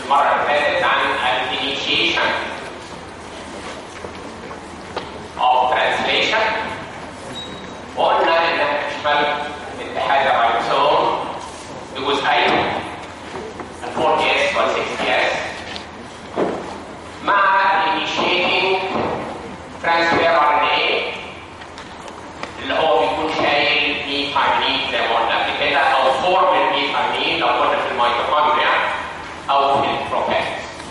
المره اللي فاتت عن الانيشيشن of translation وقلنا انها تشمل اتحاد الرايبوسوم بجزئين ال 40 s وال 60 s مع initiating transfer RNA اللي هو بيكون شايل ميثايلين زي ما قلنا قبل كده او فورم الميثايلين لو كنا في الميتوكوندريا او في البروكاست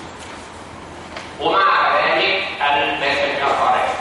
ومع ذلك المسنجر RNA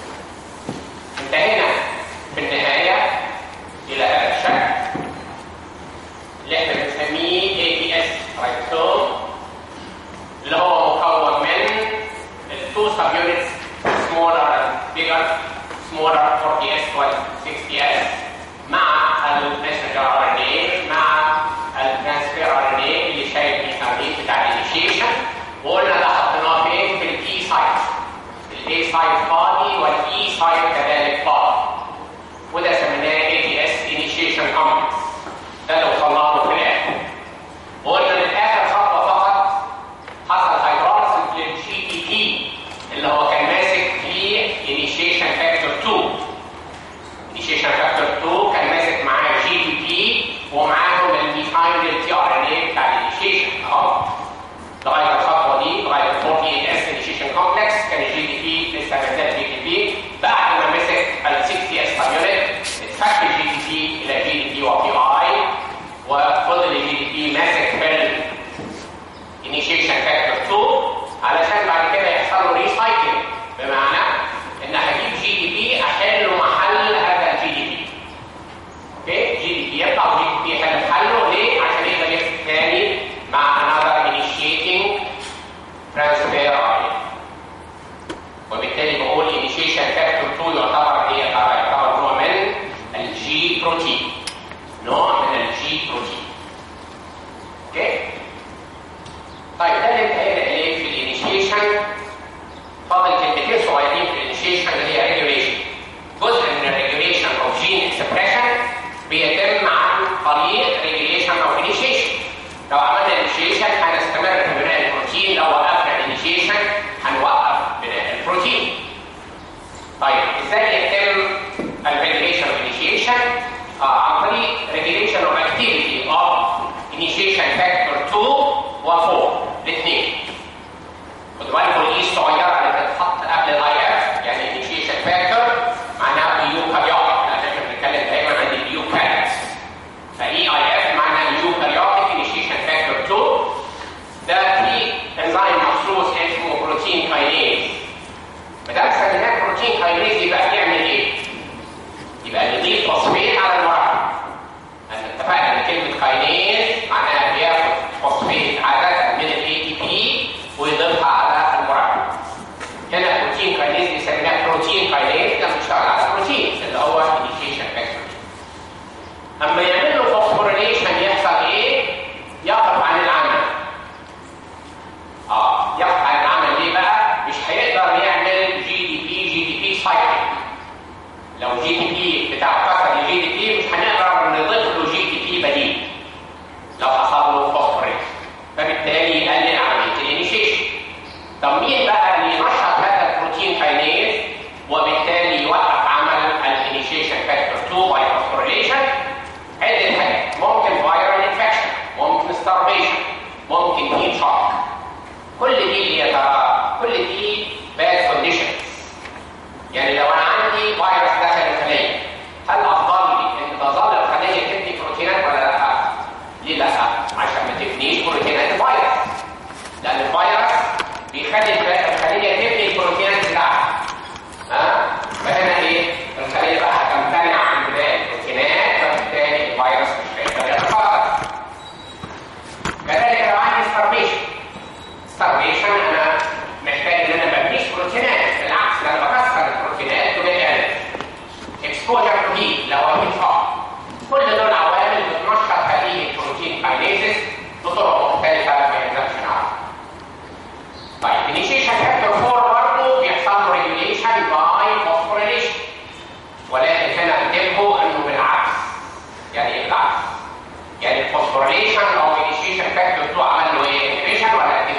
انتهينا في النهايه الى هذا الشكل اللي احنا بنسميه ATS رايبوسوم اللي هو مكون من التو سب يونتس smaller and bigger smaller 40s و 60s مع المسنجر ار ان اي مع الترانسفير ار ان اي اللي شايل الميثانين بتاع الانيشيشن وقلنا ده حطيناه فين في الاي سايت الاي سايت فاضي والاي سايت كذلك فاضي وده سميناه اي تي اس انيشيشن كومبلكس ده اللي وصلنا له في الاخر وقلنا ان اخر خطوه فقط حصل هيدروليسيس للجي تي بي اللي هو كان ماسك في انيشيشن فاكتور 2 انيشيشن فاكتور 2 كان ماسك معاه جي تي بي ومعاهم الميثايل تي ار ان اي بتاع الانيشيشن اهو لغايه الخطوه دي لغايه ال 48 اس انيشيشن كومبلكس كان الجي تي بي لسه ما زال جي تي بي بعد ما مسك ال 60 اس يونت اتفك الجي تي بي الى جي تي بي وبي اي وفضل الجي تي بي ماسك في initiation factor 2 علشان بعد كده يحصل له ريسايكل بمعنى ان هجيب جي دي بي احل محل هذا الجي دي بي اوكي جي دي بي يطلع جي دي بي يحل محله ليه عشان يقدر يفتح تاني مع another initiating transfer RNA وبالتالي بقول initiation factor 2 يعتبر ايه يعتبر نوع من الجي بروتين نوع من الجي بروتين اوكي طيب ده اللي انتهينا اليه في الانيشيشن فاضل كلمتين صغيرين في الانيشيشن اللي هي ريجوليشن جزء من الريجوليشن اوف جين اكسبريشن بيتم عن طريق ريجوليشن اوف انيشيشن لو عملنا انيشيشن هنستمر في بناء البروتين لو وقفنا الانيشيشن هنوقف بناء البروتين طيب ازاي يتم الريجوليشن اوف انيشيشن آه عن طريق ريجوليشن اوف اكتيفيتي اوف انيشيشن فاكتور 2 و4 الاثنين خدوا بالكم الاي الصغيره اللي بتتحط قبل الاي اف يعني انيشيشن فاكتور معناها ايوكاريوتيك لان احنا بنتكلم دايما عن الايوكاريوتس فاي اي اف معناها ايوكاريوتيك انيشيشن فاكتور 2 ده في انزيم مخصوص اسمه بروتين كاينيز ما دام سميناه بروتين كاينيز يبقى بيعمل ايه؟ يبقى بيضيف فوسفيت على المركب احنا اتفقنا ان كلمه كاينيز معناها بياخد فوسفيت عاده من الاي تي بي ويضيفها على المركب هنا بروتين كاينيز بيسميناه بروتين كاينيز ده بيشتغل على البروتين اللي هو انيشيشن فاكتور اما يعمل له فوسفوريليشن يحصل ايه؟ يقف عن العمل اه يقف عن العمل ليه بقى؟ مش هيقدر يعمل جي دي بي جي دي بي سايكل لو جي دي بي بتاع كسر الجي دي بي مش هنقدر نضيف له جي دي بي بديل لو حصل له فوسفوريليشن فبالتالي يقلل عمليه الانيشيشن طب مين بقى اللي ينشط هذا البروتين كاينيز وبالتالي يوقف عمل الانيشيشن فاكتور 2 باي فوسفوريليشن عده حاجات ممكن فايرال انفكشن ممكن ستارفيشن ممكن هيت شوك كل دي اللي هي ترى كل دي باد كونديشنز يعني لو انا عندي فيروس دخل الخليه هل افضل لي ان تظل الخليه تبني بروتينات ولا لا؟ ليه لا؟ عشان ما تبنيش بروتينات الفيروس لان الفيروس بيخلي الخليه تبني البروتينات بتاعها ها؟ فهنا ايه؟ الخليه بقى هتمتنع عن بناء البروتينات فبالتالي الفيروس مش هيقدر يتفاعل كذلك لو عندي ستارفيشن ستارفيشن انا محتاج ان انا ما ابنيش بروتينات بالعكس ده انا بكسر البروتينات وبالالف اكسبوجر تو هيت لو هيت شوك كل دول عوامل بتنشط هذه البروتين كاينيزس بطرق مختلفه ما يلزمش نعرف طيب انيشيشن فاكتور 4 برضه بيحصل له ريجوليشن باي فوسفوريليشن ولكن هنا انتبهوا انه بالعكس يعني ايه بالعكس؟ يعني الفوسفوريليشن او انيشيشن فاكتور 2 عمل له ايه؟ انهبيشن ولا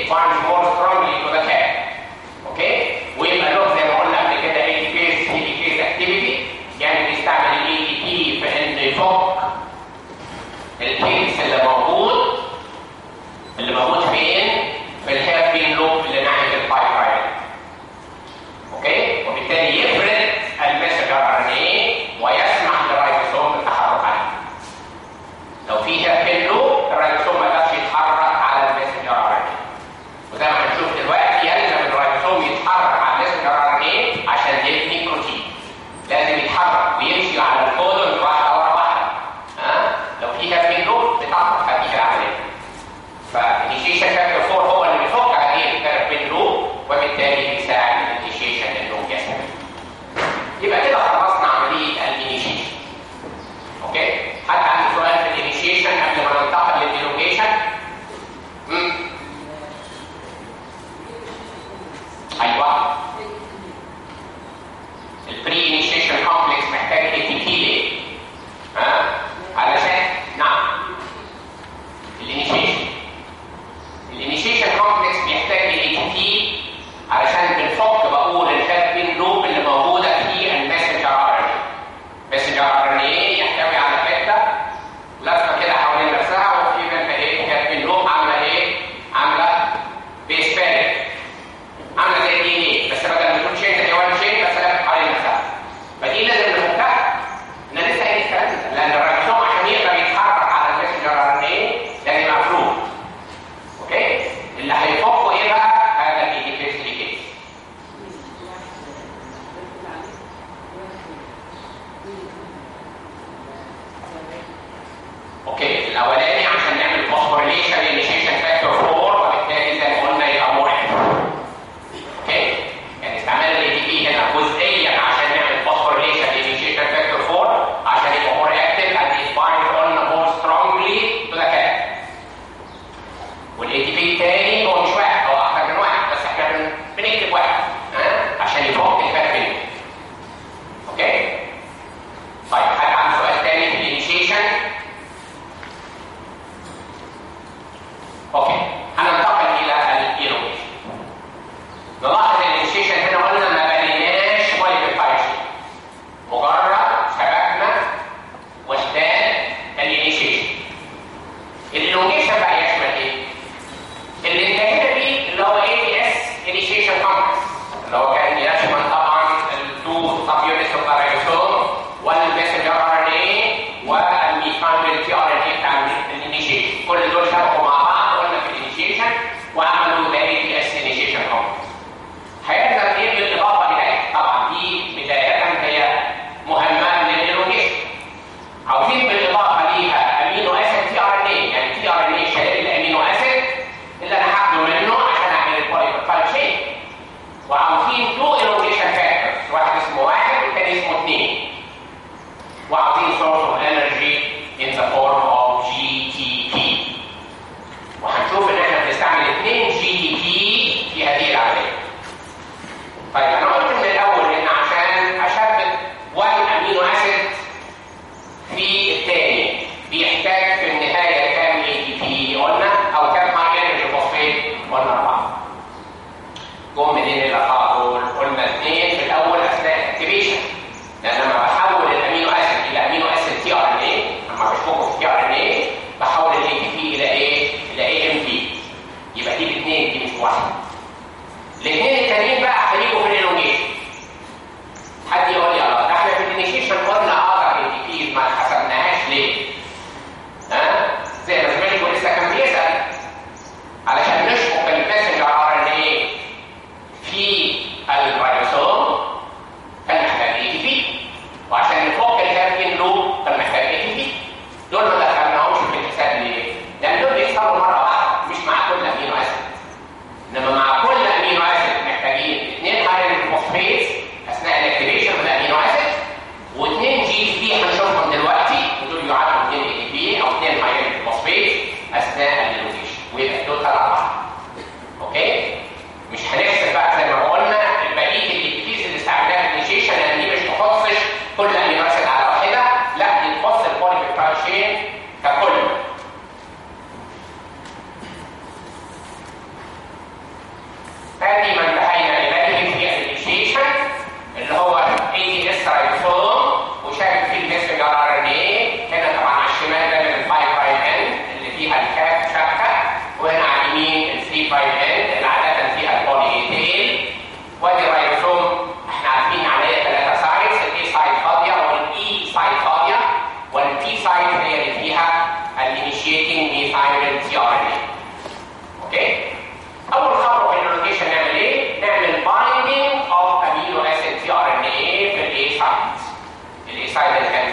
binds more strongly to the cap اوكي ويبقى له زي ما قلنا قبل كده اي تي بيس اي تي بيس اكتيفيتي يعني بيستعمل الاي تي بي في انه يفك الكيس اللي موجود اللي موجود فين؟ في الهير بين لوب اللي ناحيه البايب اوكي وبالتالي يفرد المسج ار ان اي ويسمح للرايبوسوم بالتحرك عليه لو في هير بين لوب الرايبوسوم ما يقدرش يتحرك على المسج ار ان اي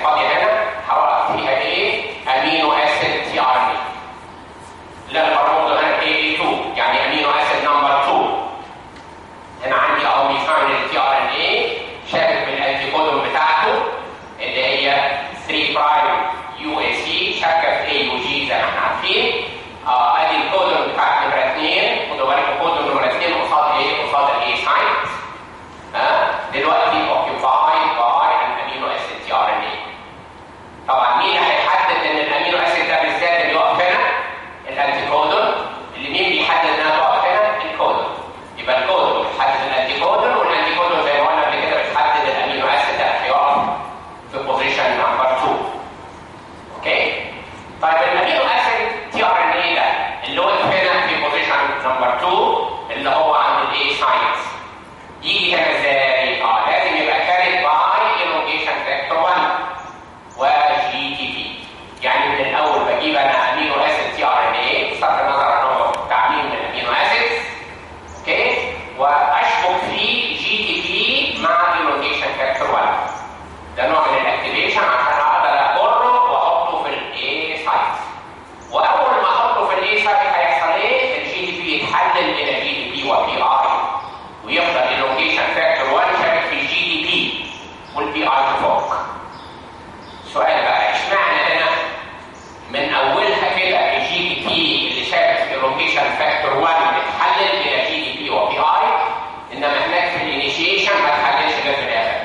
فاضيه هنا هوقف فيها ايه؟ امينو اسيد تي ار ان اي لا البرموز هنا اي 2 يعني امينو اسيد نمبر 2 هنا عندي اهو ميثايل التي ار ان اي شابك بالانتي كودون بتاعته اللي هي 3 برايم يو اي سي شابكه في اي يو جي زي ما احنا عارفين اه ادي الكودون بتاع نمره 2 خدوا بالكم كودون نمره 2 قصاد ايه؟ قصاد الاي سايت ها دلوقتي occupied by an amino acid tRNA طبعا مين اللي هيحدد ان الامينو اسيد ده بالذات اللي يقف هنا الانتي كودون اللي مين بيحدد انها تقف هنا الكودون يبقى الكودون بتحدد الانتي كودون والانتي كودون زي ما قلنا قبل كده بتحدد الامينو اسيد ده هيقف في بوزيشن نمبر 2 اوكي طيب الامينو اسيد تي ار ان اي ده اللي وقف هنا في بوزيشن نمبر 2 اللي هو عند الاي ساينس يجي هنا ازاي؟ اه لازم يبقى كاريد باي elongation فاكتور 1 وجي تي بي يعني من الاول بجيب انا امينو اسيد تي ار ان اي بصرف النظر عن هو تعميم من الامينو اسيد اوكي واشبك فيه جي تي بي مع elongation فاكتور 1 ده نوع من الاكتيفيشن عشان اقدر اجره واحطه في الاي سايت واول ما احطه في الاي سايت هيحصل ايه؟ الجي تي بي يتحلل الى جي تي بي وبي اي ويفضل اللوكيشن فاكتور 1 شابك في الجي دي بي والبي اي فوق. سؤال بقى اشمعنى هنا من اولها كده الجي دي بي اللي شابك في اللوكيشن فاكتور 1 بتحلل الى جي دي بي وبي اي انما هناك في الانيشيشن ما تحللش غير في الاخر.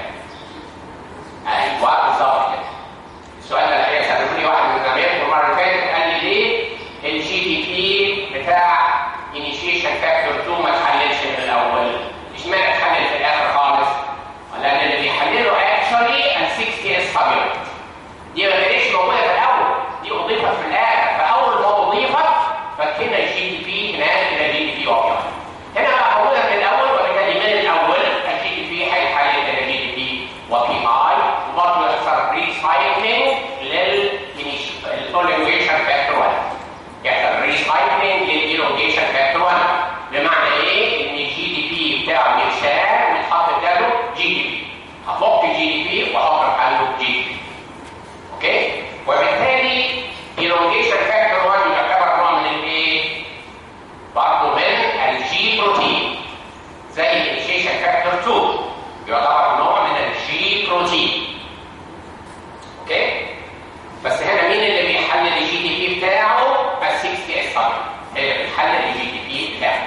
ايوه بالظبط كده. السؤال ده الحقيقه سالوني واحد من زمايلكم المره اللي فاتت قال لي ليه الجي دي بي بتاع انيشيشن فاكتور 2 ما تحللش في الاول؟ اشمعنى تحلل في الاخر خالص؟ لان اللي بيحلله اكشولي ال 60 اس سبيوت دي ما كانتش موجوده في الاول دي اضيفت في الاخر فاول ما اضيفت فكنا الجي دي بي هناك الى جي دي بي اوبيون هنا بقى موجوده من الاول وبالتالي من الاول الجي دي بي هيتحلل الى جي دي بي وبي اي وبرضه يحصل ريسايكلينج للاوليويشن فاكتور 1 يحصل ريسايكلينج للايلونجيشن فاكتور 1 بمعنى ايه؟ ان الجي دي بي بتاعه يتشال ويتحط بداله جي دي بي هفك جي دي بي واحط محله جي دي بي اوكي؟ وبالتالي ايلونجيشن فاكتور 1 يعتبر نوع من الايه؟ برضه من الجي بروتين زي الانيشيشن فاكتور 2 يعتبر نوع من الجي بروتين اوكي؟ بس هنا مين اللي بيحلل الجي دي بي بتاعه؟ ال 60 اس هي اللي بتحلل الجي دي بي بتاعه.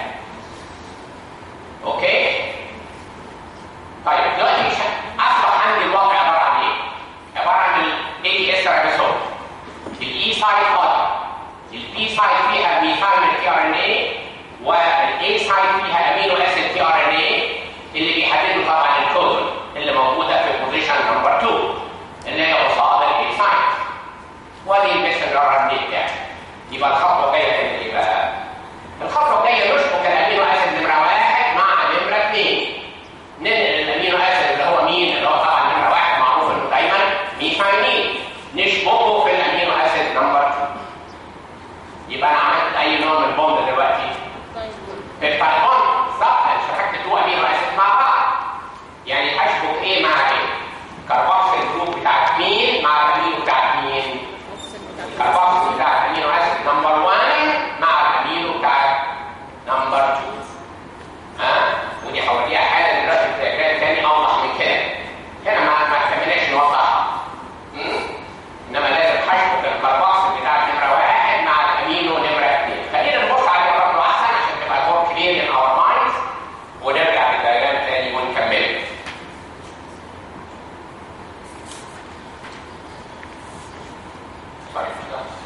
اوكي؟ طيب دلوقتي اصبح عندي الوضع عباره عن ايه؟ عباره عن الاي دي اس رايبوسوم الاي سايد فاضي البي سايد فيها ميثايل تي ار ان اي والاي سايد فيها امينو اسيد تي ار ان اي اللي بيحددوا طبعا الكود اللي موجوده في بوزيشن نمبر 2 اللي هي قصاد الاي سايد ودي الميسنجر ار ان اي بتاعي يبقى الخطوه الجايه كانت ايه بقى؟ الخطوه الجايه نشبك الامينو اسيد نمره واحد مع نمره اثنين ننقل الامينو اسيد اللي هو مين؟ اللي هو طبعا نمره واحد معروف انه دايما ميثايلين نشبكه في الامينو اسيد نمبر 2 يبقى انا عملت اي نوع من البوند دلوقتي؟ بيبتايد بوند صح شبكت تو امينو اسيد مع بعض يعني هشبك ايه مع ايه؟ كربوكسيل جروب بتاعت مين مع الامينو بتاعت مين؟ الكربوكسيل بتاع الامينو اسيد نمبر 1 مع الامينو بتاع نمبر 2 ها ودي هوريها حالا دلوقتي في دياجرام تاني اوضح من كده هنا ما ما كملناش نوضحها مم؟ انما لازم هشبك الكربوكسيل بتاع نمره واحد مع الامينو نمره 2 خلينا نبص على الرقم احسن عشان تبقى فور كلير ان اور مايندز ونرجع للدياجرام تاني ونكمله Sorry for that.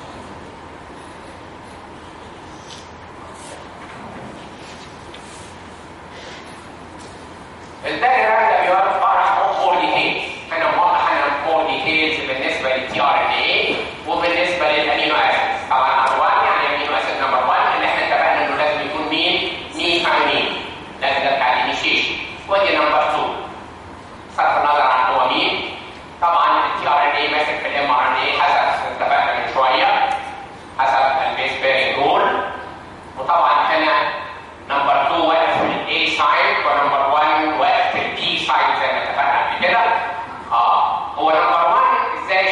الدايجرام ده بيوضح فور ديتيلز انا موضح انا فور ديتيلز بالنسبه للتي ار ان اي وبالنسبه للامينو اسيد طبعا نمبر 1 يعني امينو اسيد نمبر 1 اللي احنا اتفقنا انه لازم يكون مين؟ مين فايمين لازم ده بتاع الانيشيشن ودي نمبر 2 صرف النظر عن هو مين طبعا التي ار ان اي ماسك في الام ار ان اي حسب اتفقنا من شويه حسب البيس بيرنج رول وطبعا هنا نمبر 2 واقف في الاي سايد ونمبر 1 واقف في البي سايد زي ما اتفقنا قبل كده اه هو نمبر 1 ازاي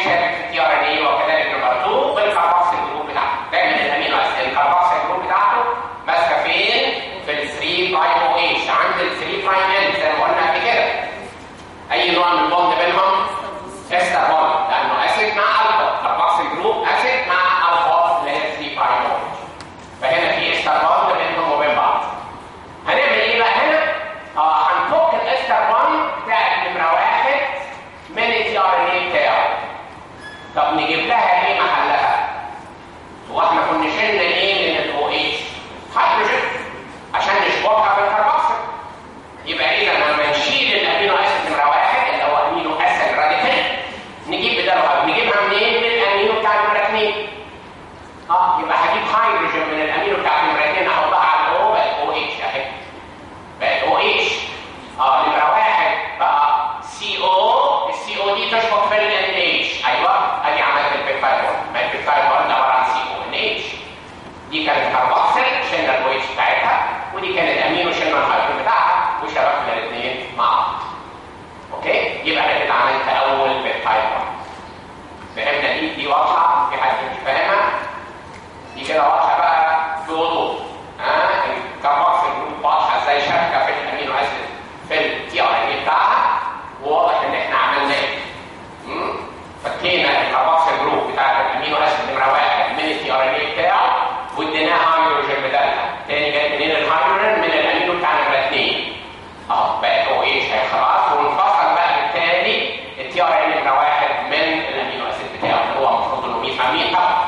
طب نجيب لها ايه محلها واحنا كنا شلنا ايه من الاو اتش هيدروجين عشان نشبكها بالكربوكسيل يبقى اذا لما نشيل الامينو اسيد نمره واحد اللي هو امينو اسيد راديكال نجيب بدالها نجيبها منين من الامينو بتاع نمره اثنين اه يبقى هجيب هيدروجين من الامينو بتاع نمره اثنين احطها على الاو بقت او اتش اهي بقت او اتش اه نمره واحد بقى سي او السي او دي تشبك في الان اتش ايوه ادي عملت البيبتايد بوند ما البيبتايد بوند عباره عن سي او ان اتش دي كانت كربوكسيل شلنا الاو اتش بتاعتها ودي كانت امينو شلنا الهيدروجين بتاعها وشبكنا الاثنين مع بعض اوكي يبقى انا كده عملت اول بيبتايد بوند فهمنا دي دي واضحه في حد مش فاهمها دي كده واضحه بقى بوضوح ها آه؟ الكربوكسيل جروب واضحه ازاي شبكه في الامينو اسيد في التي ار ان بتاعها وواضح ان احنا عملنا ايه فكينا الكربوكسيل جروب بتاع الامينو اسيد نمره واحد من التي ار ان بتاعه واديناه هيدروجين بدلها تاني جت منين الهيدروجين من الامينو بتاع نمره اثنين اه بقت او ايش خلاص وانفصل بقى بالتالي التي ار ان نمره واحد من الامينو اسيد بتاعه اللي هو المفروض انه 100 امين طبعا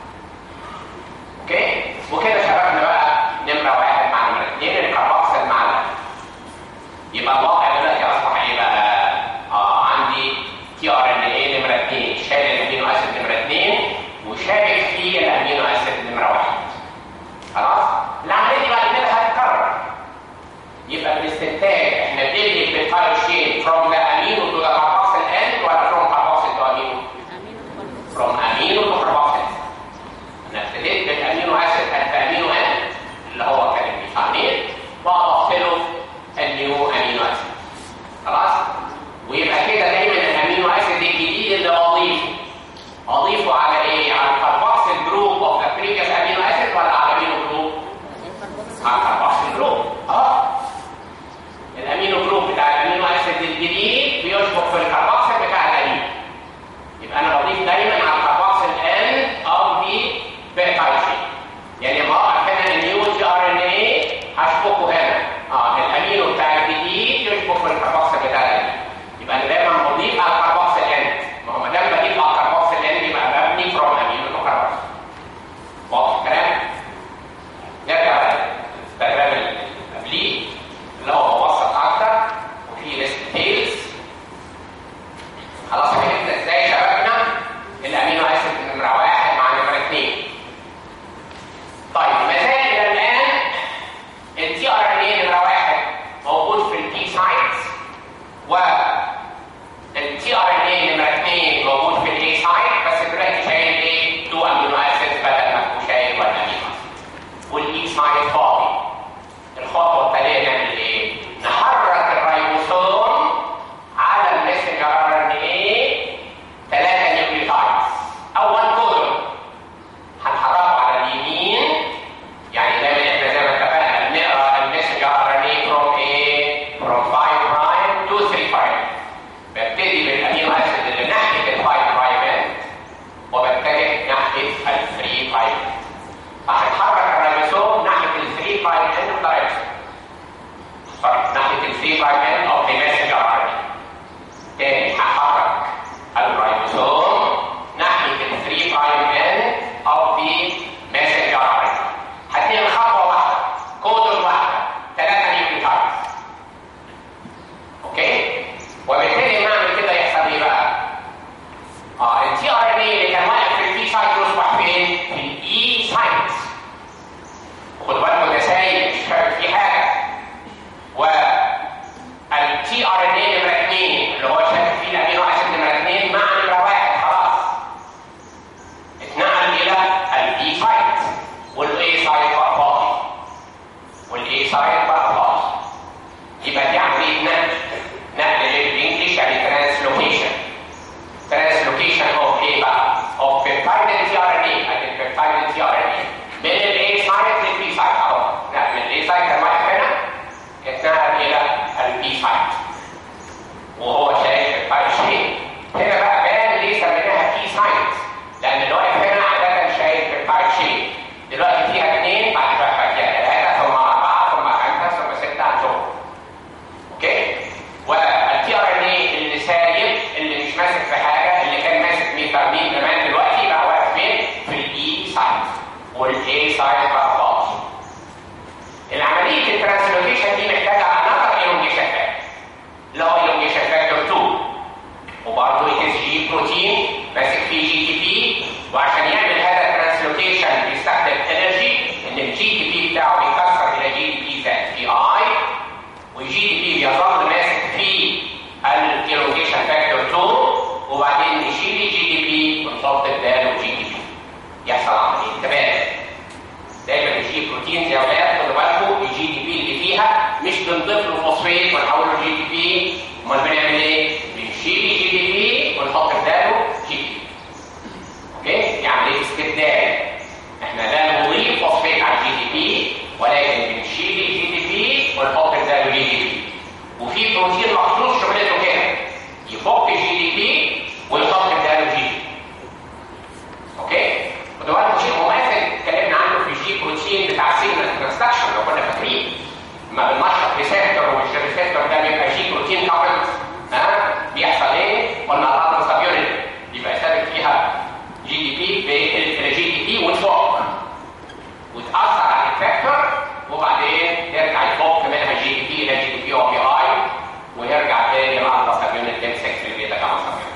اوكي وكده شبكنا بقى نمره واحد مع نمره اثنين الكربوكسيل مع ده يبقى الواقع دلوقتي اصبح ايه بقى؟ اه عندي تي ار ان اي نمره اثنين شايل الامينو اسيد نمره اثنين وشابك في الامينو اسيد نمره واحد خلاص؟ العمليه دي بعد كده هتتكرر يبقى بالاستنتاج احنا بننهي بالفايل شين from the amino to the carboxyl end ولا from carboxyl to amino؟ from amino to carboxyl انا ابتديت بالامينو اسيد at the amino end اللي هو كان الميثانين واضفت له النيو امينو اسيد خلاص؟ ويبقى كده دايما الامينو اسيد الجديد اللي اضيفه اضيفه على ايه؟ على الكربوكسيل جروب اوف ذا بريفيوس امينو اسيد ولا على امينو جروب؟ على الكربوكسيل جروب اه الامينو جروب بتاع الامينو اسيد الجديد بيشبك في الكربوكسيل بتاع القديم يبقى انا بضيف دايما على الكربوكسيل ان او دي بيتايشن يعني لما اقع هنا النيو تي ار ان اي هشبكه هنا اه الامينو بتاع الجديد يشبك في الكربوكسيل بتاع القديم يبقى انا دايما بضيف على الكربوكسيل ان ما هو ما دام بضيف على الكربوكسيل ان يبقى ببني فروم امينو تو كربوكسيل واضح الكلام؟ نرجع بقى للدياجرام اللي قبليه اللي هو مبسط اكتر وفيه ليست ديتيلز خلاص فهمنا ازاي شبكنا والاي سايد بقى فاضي العمليه الترانسلوكيشن دي محتاجه انذر elongation فاكتور اللي هو elongation فاكتور 2 وبرضه اتس جي بروتين ماسك فيه جي تي بي وعشان يعمل هذا الترانسلوكيشن بيستخدم انرجي ان الجي تي بي بتاعه بيكسر الى جي تي بي زائد جي اي والجي تي بي بيظل ماسك في الالونجيشن فاكتور 2 وبعدين نشيل الجي تي بي ونحط بداله جي تي بي يحصل عمليه تبادل دايما الجي بروتين زي اولاد خدوا بالكم الجي تي بي اللي فيها مش بنضيف له فوسفيت ونحوله جي تي بي امال بنعمل ايه؟ بنشيل الجي تي بي ونحط بداله جي تي بي اوكي؟ دي عمليه استبدال احنا لا نضيف فوسفيت على الجي تي بي ولكن بنشيل الجي تي بي ونحط بداله جي تي بي وفي بروتين مخصوص شغلته كده يفك الجي تي بي ويحط بداله جي تي بي اوكي؟ وده واحد شيء مماثل اتكلمنا عنه في الجي بروتين بتاع سيجنال ترانسكشن لو كنا فاكرين ما بننشط ريسبتور ومش الريسبتور ده بيبقى جي بروتين كابلز ها بيحصل ايه؟ قلنا الارض سابيونيت يبقى ثابت فيها جي دي بي جي دي بي وتفك وتاثر على الفاكتور وبعدين يرجع يفك منها جي دي بي الى جي دي بي او بي اي ويرجع تاني الارض سابيونيت تمسك في البيتا كما سابيونيت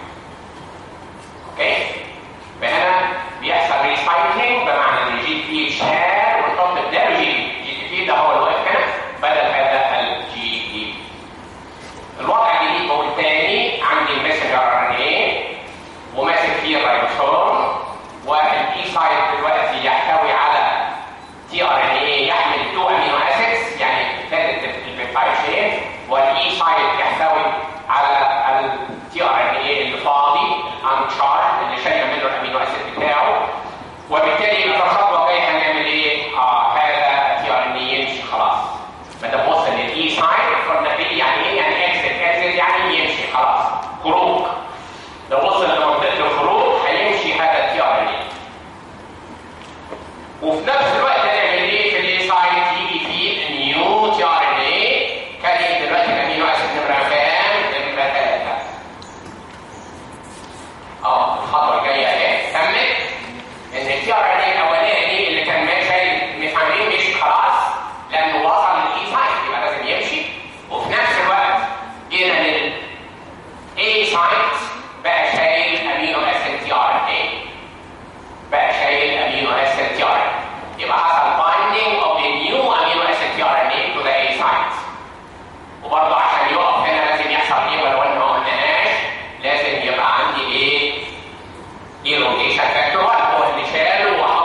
اوكي؟ فهنا بيحصل ريسايكلينج بمعنى ان الجي بي يتشال ونحط بداله جي بي جي بي ده هو اللي واقف هنا بدل هذا الجي بي الوضع الجديد هو الثاني عندي المسنجر ار ان اي وماسك فيه الريبوسوم والاي سايت دلوقتي يحتوي على تي ار ان اي يحمل 2 امينو اسيدز يعني ثالث البيبتايد شين والاي سايت يحتوي على التي ار ان اي اللي فاضي الانشارج اللي شايله منه الامينو اسيد بتاعه وبالتالي يبقى في الخطوه الجايه هنعمل ايه؟ اه هذا التي ار ان اي يمشي خلاص ما دام وصل للاي سايت قلنا ايه يعني ايه؟ يعني اكزت اكزت يعني يمشي خلاص خروج لو وصل لمنطقه الخروج هيمشي هذا التي ار ان اي وفي نفس الوقت هنعمل ايه في الاي سايت يجي فيه نيو تي ار ان اي كان دلوقتي الامينو اسيد نمره كام؟ نمره ثلاثه اه الخطوه الجايه اهي تمت ان التي ار ان اي الاولاني اللي كان ماشي مفهمين مشي خلاص لانه وصل للاي سايت يبقى لازم يمشي وفي نفس الوقت جينا لل اي سايت بقى شايل امينو اسيد تي ار ان اي بقى شايل امينو اسيد تي ار ان يبقى حصل بايندينج اوف ذا نيو امينو اسيد تي ار ان اي تو ذا اي سايت وبرضه عشان يقف هنا لازم يحصل ايه ولو ان ما قلناهاش لازم يبقى عندي ايه؟ elongation فاكتور 1 هو اللي شاله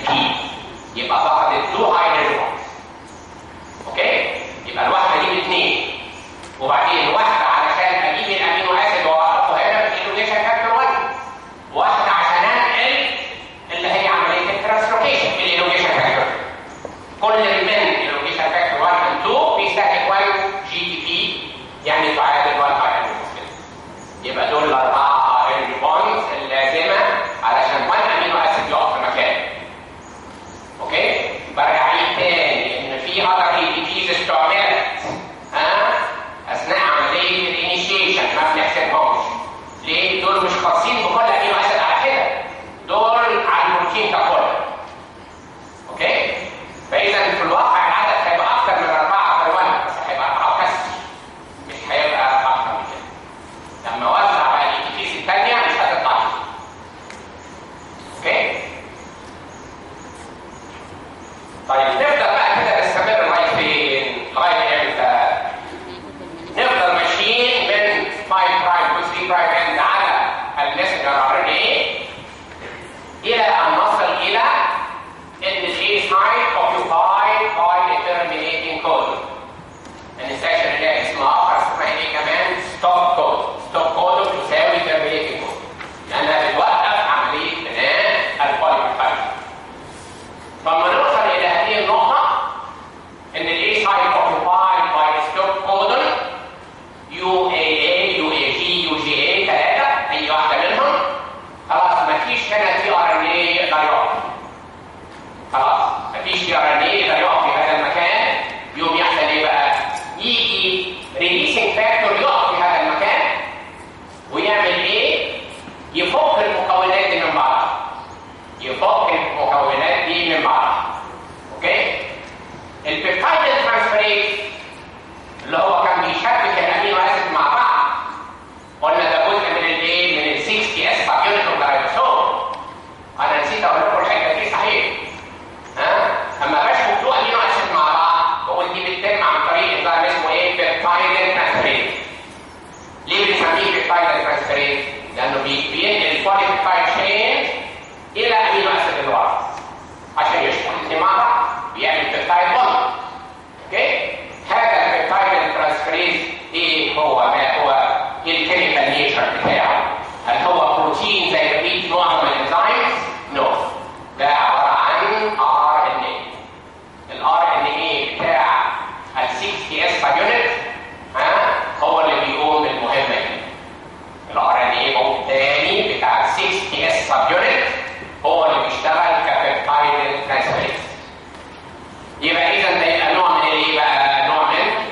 بي يبقى فقدت تو هيدروجين بوندز اوكي يبقى الواحده دي باثنين وبعدين واحده علشان اجيب الامينو اسيد واحطه هنا في الالوجيشن فاكتور 1 واحده عشان انقل اللي هي عمليه الترانسلوكيشن في الالوجيشن فاكتور كل من الالوجيشن فاكتور 1 و 2 بيستهلك 1 جي تي بي يعني تعادل 1 هيدروجين يبقى دول الاربعه ار ان بوندز اللازمه علشان 1 امينو اسيد يقف في مكانه اوكي برجع عيد تاني ان في اذر اي بي تيز استعملت ها اثناء عمليه الانيشيشن ما بنحسبهمش ليه دول مش خاصين بكل امينو اسيد على كده دول على البروتين ككل اوكي فاذا في الواقع العدد هيبقى اكتر من اربعه في الواحد بس هيبقى اربعه بس مش هيبقى اكتر من كده لما اوزع بقى الاي الثانيه مش هتطلع كده. اوكي طيب نفضل بقى كده نستمر لغايه فين؟ لغايه امتى؟ نفضل ماشيين من 5 برايم و 3 برايم اند على المسنجر ار ان اي الى ان نصل الى ان الاي سايت occupied by a terminating code. ان السكشن اللي اسمها اخر اسمها ايه كمان؟ ستوب كود. ستوب كود تساوي terminating code. لانها بتوقف عمليه بناء البوليمورفايل. فلما نوصل الى هذه النقطه ان الاي سايت occupied by a stop codon UAA UAG UGA ثلاثه اي واحده منهم خلاص مفيش هنا تي ار ان اي يقدر يقف خلاص مفيش تي ار ان اي يقدر يقف في هذا المكان يوم يحصل ايه بقى؟ يجي ريليسنج فاكتور يقف في هذا المكان ويعمل ايه؟ يفك المكونات دي من بعضها يفك المكونات دي من بعضها اوكي؟ البيبتايد ترانسفيريز اللي هو كان بيشبك الامينو اسيد مع بعض قلنا ده جزء من الايه؟ من ال 60 اس سب يونت اوف الرايبوسوم انا نسيت اقول لكم الحته دي صحيح ها؟ اما بشبك تو امينو اسيد مع بعض بقول دي بتتم عن طريق انزيم اسمه ايه؟ بيبتايد ترانسفيريز ليه بنسميه بيبتايد ترانسفيريز؟ لانه بي- بينقل البوليبيبتايد تشين الى امينو اسيد الواحد عشان يشبك الاثنين مع بعض بيعمل بيبتايد بوند اوكي هذا البيبتايد ترانسفيريز ايه هو ما هو الكيميكال نيتشر بتاعه هل هو بروتين زي بقيه معظم الانزيمز؟ نو ده عباره عن ار ان اي الار ان اي بتاع ال 60 اس يونت ها هو اللي بيقوم بالمهمه دي الار ان اي هو الثاني بتاع ال 60 اس سب يونت هو اللي بيشتغل كبيبتايد ترانسفيريز يبقى اذا ده يبقى نوع من ايه بقى؟ نوع من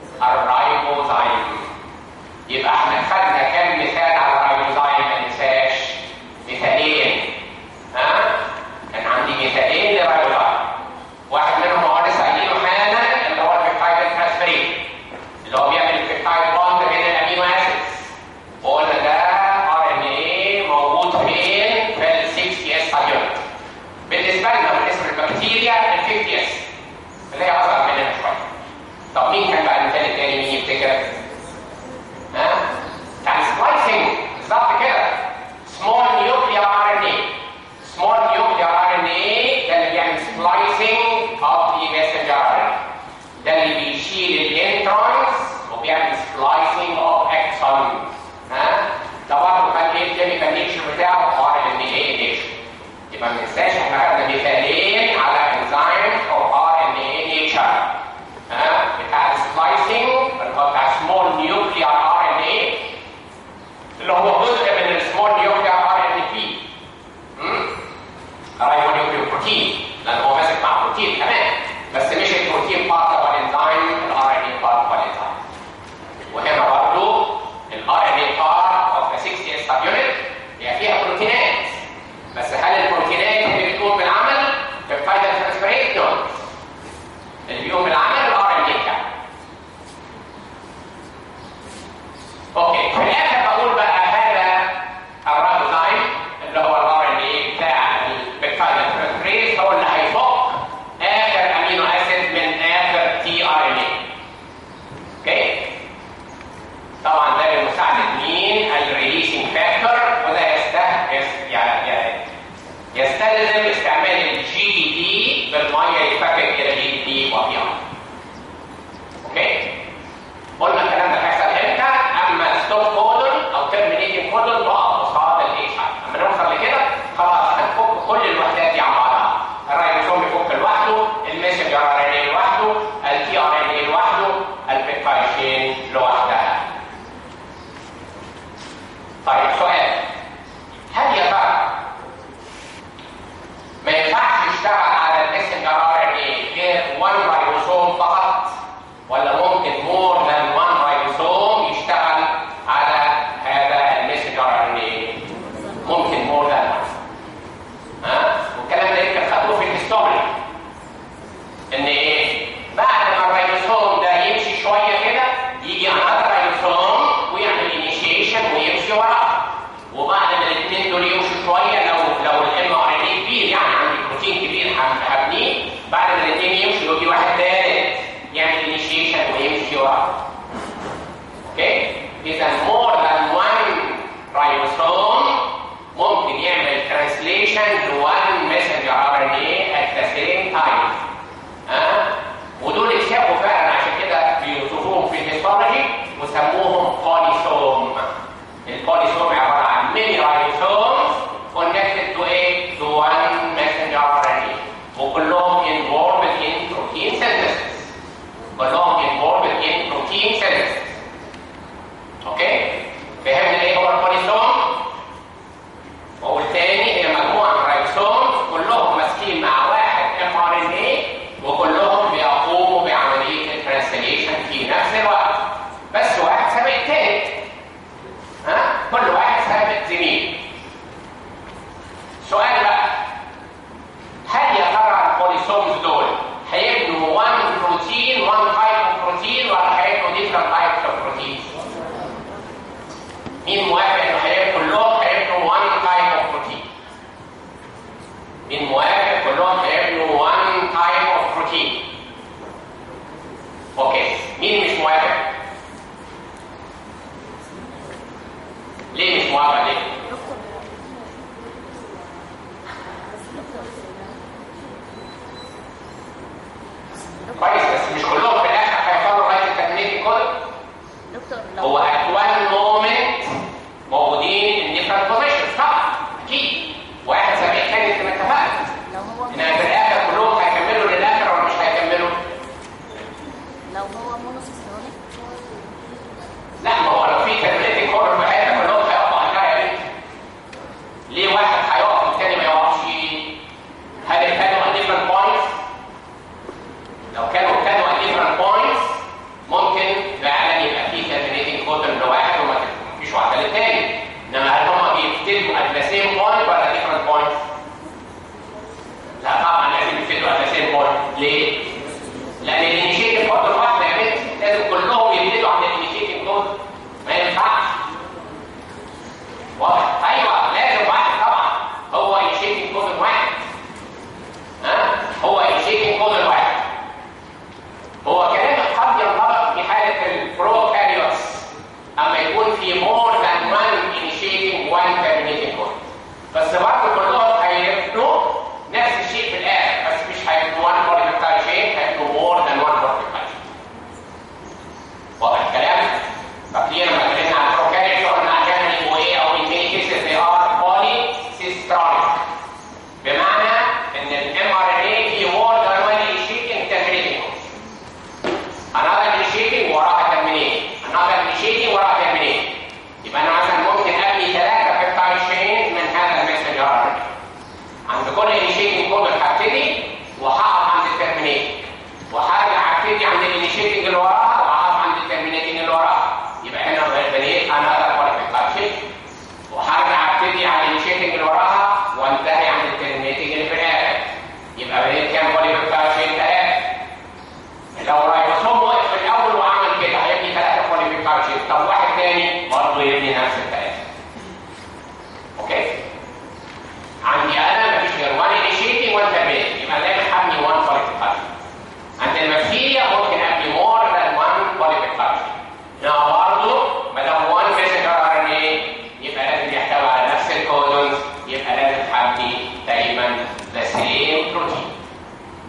الرايبوزايم يبقى احنا خدنا كام مثال على الرايبوزايم ما ننساش مثالين ها؟ كان عندي مثالين للرايبوزايم واحد منهم هو لسه قايلينه حالا اللي هو البيبتايد ترانسفيريز اللي هو بيعمل البيبتايد بوند بين الامينو اسيدز وقلنا ده ار ان ايه موجود فين؟ في ال 60 اس يونت بالنسبه لنا بالنسبه للبكتيريا ال 50 اس اللي هي اصغر مننا شويه طب مين كان بقى المثال الثاني مين يفتكر؟ ها؟ كان سبلايسنج بالظبط كده سمول نيوكليار ار ان اي سمول نيوكليار ار ان اي ده اللي بيعمل سبلايسنج اوف ذا ماسنجر ار ان ده اللي بيشيل الانترونز وبيعمل سبلايسنج اوف اكسون ها؟ ده برضه كان ايه الكيميكال نيتشر بتاعه ار ان اي نيتشر يبقى ما ننساش احنا خدنا مثالين على انزيم او ار ان اي نيتشر ها بتاع السلايسنج اللي هو بتاع سمول نيوكليار ار ان اي اللي هو جزء من السمول نيوكليار ار ان بي رايبو نيوكليو بروتين لان هو ماسك مع بروتين كمان بس مش البروتين بارت اوف الانزيم الار ان اي بارت اوف الانزيم وهنا برضه الار ان اي بارت اوف ذا 60 اس سب يونت هي فيها بروتينات بس هل البروتينات اللي بتقوم بالعمل بيبتايد ترانسفيريز؟ نو اللي بيقوم بالعمل الار ان اي بتاعه اوكي في الاخر بقول بقى هذا الرايبوزايم اللي هو الار ان اي بتاع البيبتايد ترانسفيريز هو اللي هيفك اخر امينو اسيد من اخر تي ار ان اي اوكي طبعا ده بمساعده مين؟ الريليسنج فاكتور وده يسته يس- يعني يعني يستلزم استعمال الجي بالميه يتفكك الى دي دي وبي ار اوكي قلنا الكلام ده هيحصل امتى اما ستوب كودون او ترمينيتنج كودون تقف قصاد الاتش اي اما نوصل لكده خلاص هنفك كل الوحدات دي عن بعضها الرايبوسوم يفك لوحده المسنجر ار ان اي لوحده التي ار ان اي لوحده البيبتايد شين لوحدها طيب سؤال هل يا ترى ما ينفعش يشتغل على المسنجر ار ان اي غير 1 رايبوسوم فقط ولا ممكن مور ذان 1 رايبوسوم يشتغل على هذا المسنجر ار ان اي ممكن مور ذان ها والكلام ده يمكن خدوه في الهيستوري ان ايه بعد ما الرايبوسوم ده يمشي شويه كده يجي انذر رايبوسوم ويعمل انيشيشن ويمشي وراه وبعد ما الاثنين دول يمشوا شويه لو لو الام ار ان اي كبير يعني عندي بروتين كبير هبنيه بعد ما الاثنين يمشوا يجي واحد ثالث يعمل انيشيشن ويمشي وراه اوكي اذا مور ذان 1 رايبوسوم ممكن يعمل ترانسليشن لوان ميسنجر ار ان اي ات ذا سيم تايم ها ودول اتشافوا فعلا عشان كده بيوصفوهم في الهيستولوجي وسموهم بوليسوم البوليسوم عباره عن ميني رايبوسومز connected to a to one messenger RNA وكلهم involved in protein synthesis كلهم involved in protein synthesis اوكي فهمنا ايه هو البوليسوم والتاني هي مجموعه من الرايبوسومز كلهم ماسكين مع واحد ام ار ان اي وكلهم بيقوموا بعمليه الترانسليشن في نفس الوقت بس واحد سابق التاني ها كل واحد سابق زميل سؤال بقى هل يا ترى البوليسومز دول هيبنوا 1 بروتين 1 تايب اوف بروتين ولا هيبنوا ديفرنت تايبس اوف بروتين؟ مين موافق انه هيبقوا كلهم هيبنوا 1 تايب اوف بروتين؟ مين موافق كلهم هيبنوا 1 تايب اوف بروتين؟ اوكي مين مش موافق؟ ليه مش موافق ليه؟ كويس بس مش كلهم في الاخر هيوصلوا لغايه الترمينيتنج كود دكتور لو هو at one moment موجودين in different positions طبعا اكيد واحد سابق الثاني زي ما اتفقنا لو هو انما في الاخر كلهم هيكملوا للاخر ولا مش هيكملوا؟ لو هو مونوسيستوليك لا ما هو لو في ترمينيتنج كود في حته كلهم هيقفوا عندها يا بنتي ليه واحد هيقف والثاني ما يقفش؟ هل كانوا at different points؟ لو كانوا كانوا at different points ممكن فعلا يبقى في terminating code لواحد وما فيش واحده للتاني انما هل هم بيبتدوا at the same point ولا different points؟ لا طبعا لازم يبتدوا at the same point ليه؟ لان الانيشيتنج كود الواحده يا بنتي لازم كلهم يبتدوا عند الانيشيتنج كود ما ينفعش واضح؟ ايوه لازم واحد طبعا هو انيشيتنج كود واحد ها؟ هو انيشيتنج كود الواحد هو كلامك قد ينطبق في حالة البروكاريوتس أما يكون في more than one initiating one terminating code بس برضه كلهم هيبنوا نفس الشيء في الآخر بس مش هيبنوا one polypeptide chain هيبنوا more than one polypeptide chain واضح الكلام؟ فاكرين لما اتكلمنا عن البروكاريوتس قلنا أحيانا يبقوا إيه أو in many cases they are polycystronic بمعنى إن ال mRNA فيه more than one initiating terminating code another initiating وراها terminating another initiating وراها terminating يبقى انا مثلا ممكن ابني ثلاثه بيبتايد chains من هذا المسنجر ار عند كل initiating كود هبتدي وهقف عند الترمينيتنج وهرجع ابتدي عند الانيشيتنج اللي وراها وهقف عند الترمينيتنج اللي وراها يبقى هنا بنيت another بيبتايد chain وهرجع ابتدي على الانيشيتنج اللي وراها وانتهي عند الترمينيتنج اللي في الاخر يبقى بنيت كام بولي بيبتايد chain ثلاثه لو رايبوسوم وقف في الاول وعمل كده هيبني ثلاثه بوليبيبتايد شيب طب واحد تاني برضه يبني نفس الثلاثه اوكي عندي انا مفيش غير 1 انيشيتنج 1 ترمينيتنج يبقى لازم ابني 1 بوليبيبتايد عند المبكتيريا ممكن ابني مور ذان 1 بوليبيبتايد انما برضه ما دام 1 ميسنجر ار ان اي يبقى لازم يحتوي على نفس الكودونز يبقى لازم ابني دايما ذا سيم بروتين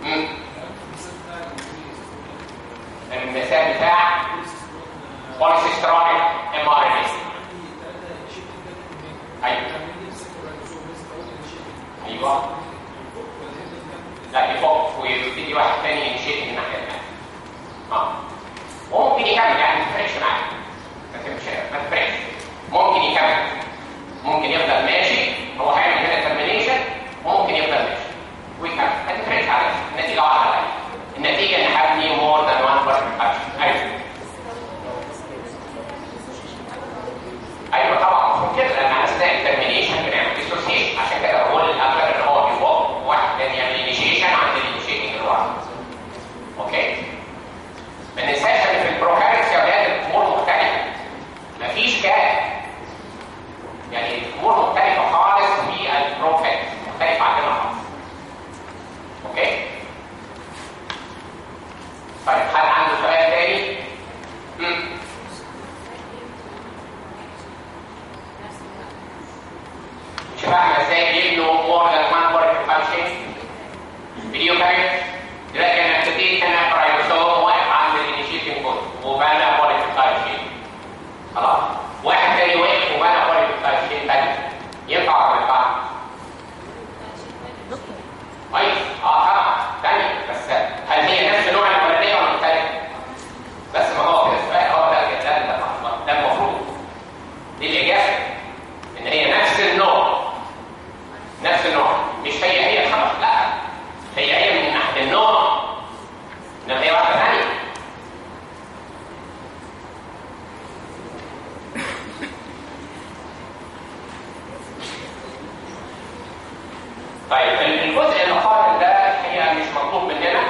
ايوه لا يفك ويبتدي واحد تاني ينشئ من الناحيه الثانيه اه وممكن يكمل يعني ما تفرقش معاه ما تفرقش ما تفرقش ممكن يكمل ممكن يفضل ماشي هو هيعمل هنا ترمينيشن وممكن يفضل ماشي ويكمل ما تفرقش عليه النتيجه واحده النتيجه ان هبني مور ذان وان بيرفكت ايوه ايوه طبعا المفروض كده لان اثناء الترمينيشن بنعمل ديسوسيشن عشان كده بقول الاغلب ان هو بيفوق واحد لازم يعمل انيشيشن عند الانيشيتنج الواحد اوكي ما ننساش ان في البروكاريوتس يا ولاد الامور مختلفه مفيش كائن يعني الامور مختلفه خالص في البروكاريوتس مختلفه عننا خالص اوكي طيب حد عنده سؤال تاني؟ مم. مش فاهمه ازاي يبنوا مور ذان وان بورد فانكشن فيديو كاريوت دلوقتي انا ابتديت انا برايوسوم واقف عند الانيشيتنج كود وبنى بورد فانكشن خلاص واحد تاني واقف وبنى بورد فانكشن تاني ينفع ولا ما ينفعش؟ دكتور كويس اه طبعا تاني بس هل هي نفس نوع الاولانيه ولا مختلفه؟ بس ما هو كده السؤال هو ده ده ده, ده المفروض دي الاجابه ان هي نفس النوع نفس النوع مش هي هي خلاص لا هي هي من ناحيه النوع انما هي واحده ثانيه طيب الجزء اللي خارج ده الحقيقه مش مطلوب مننا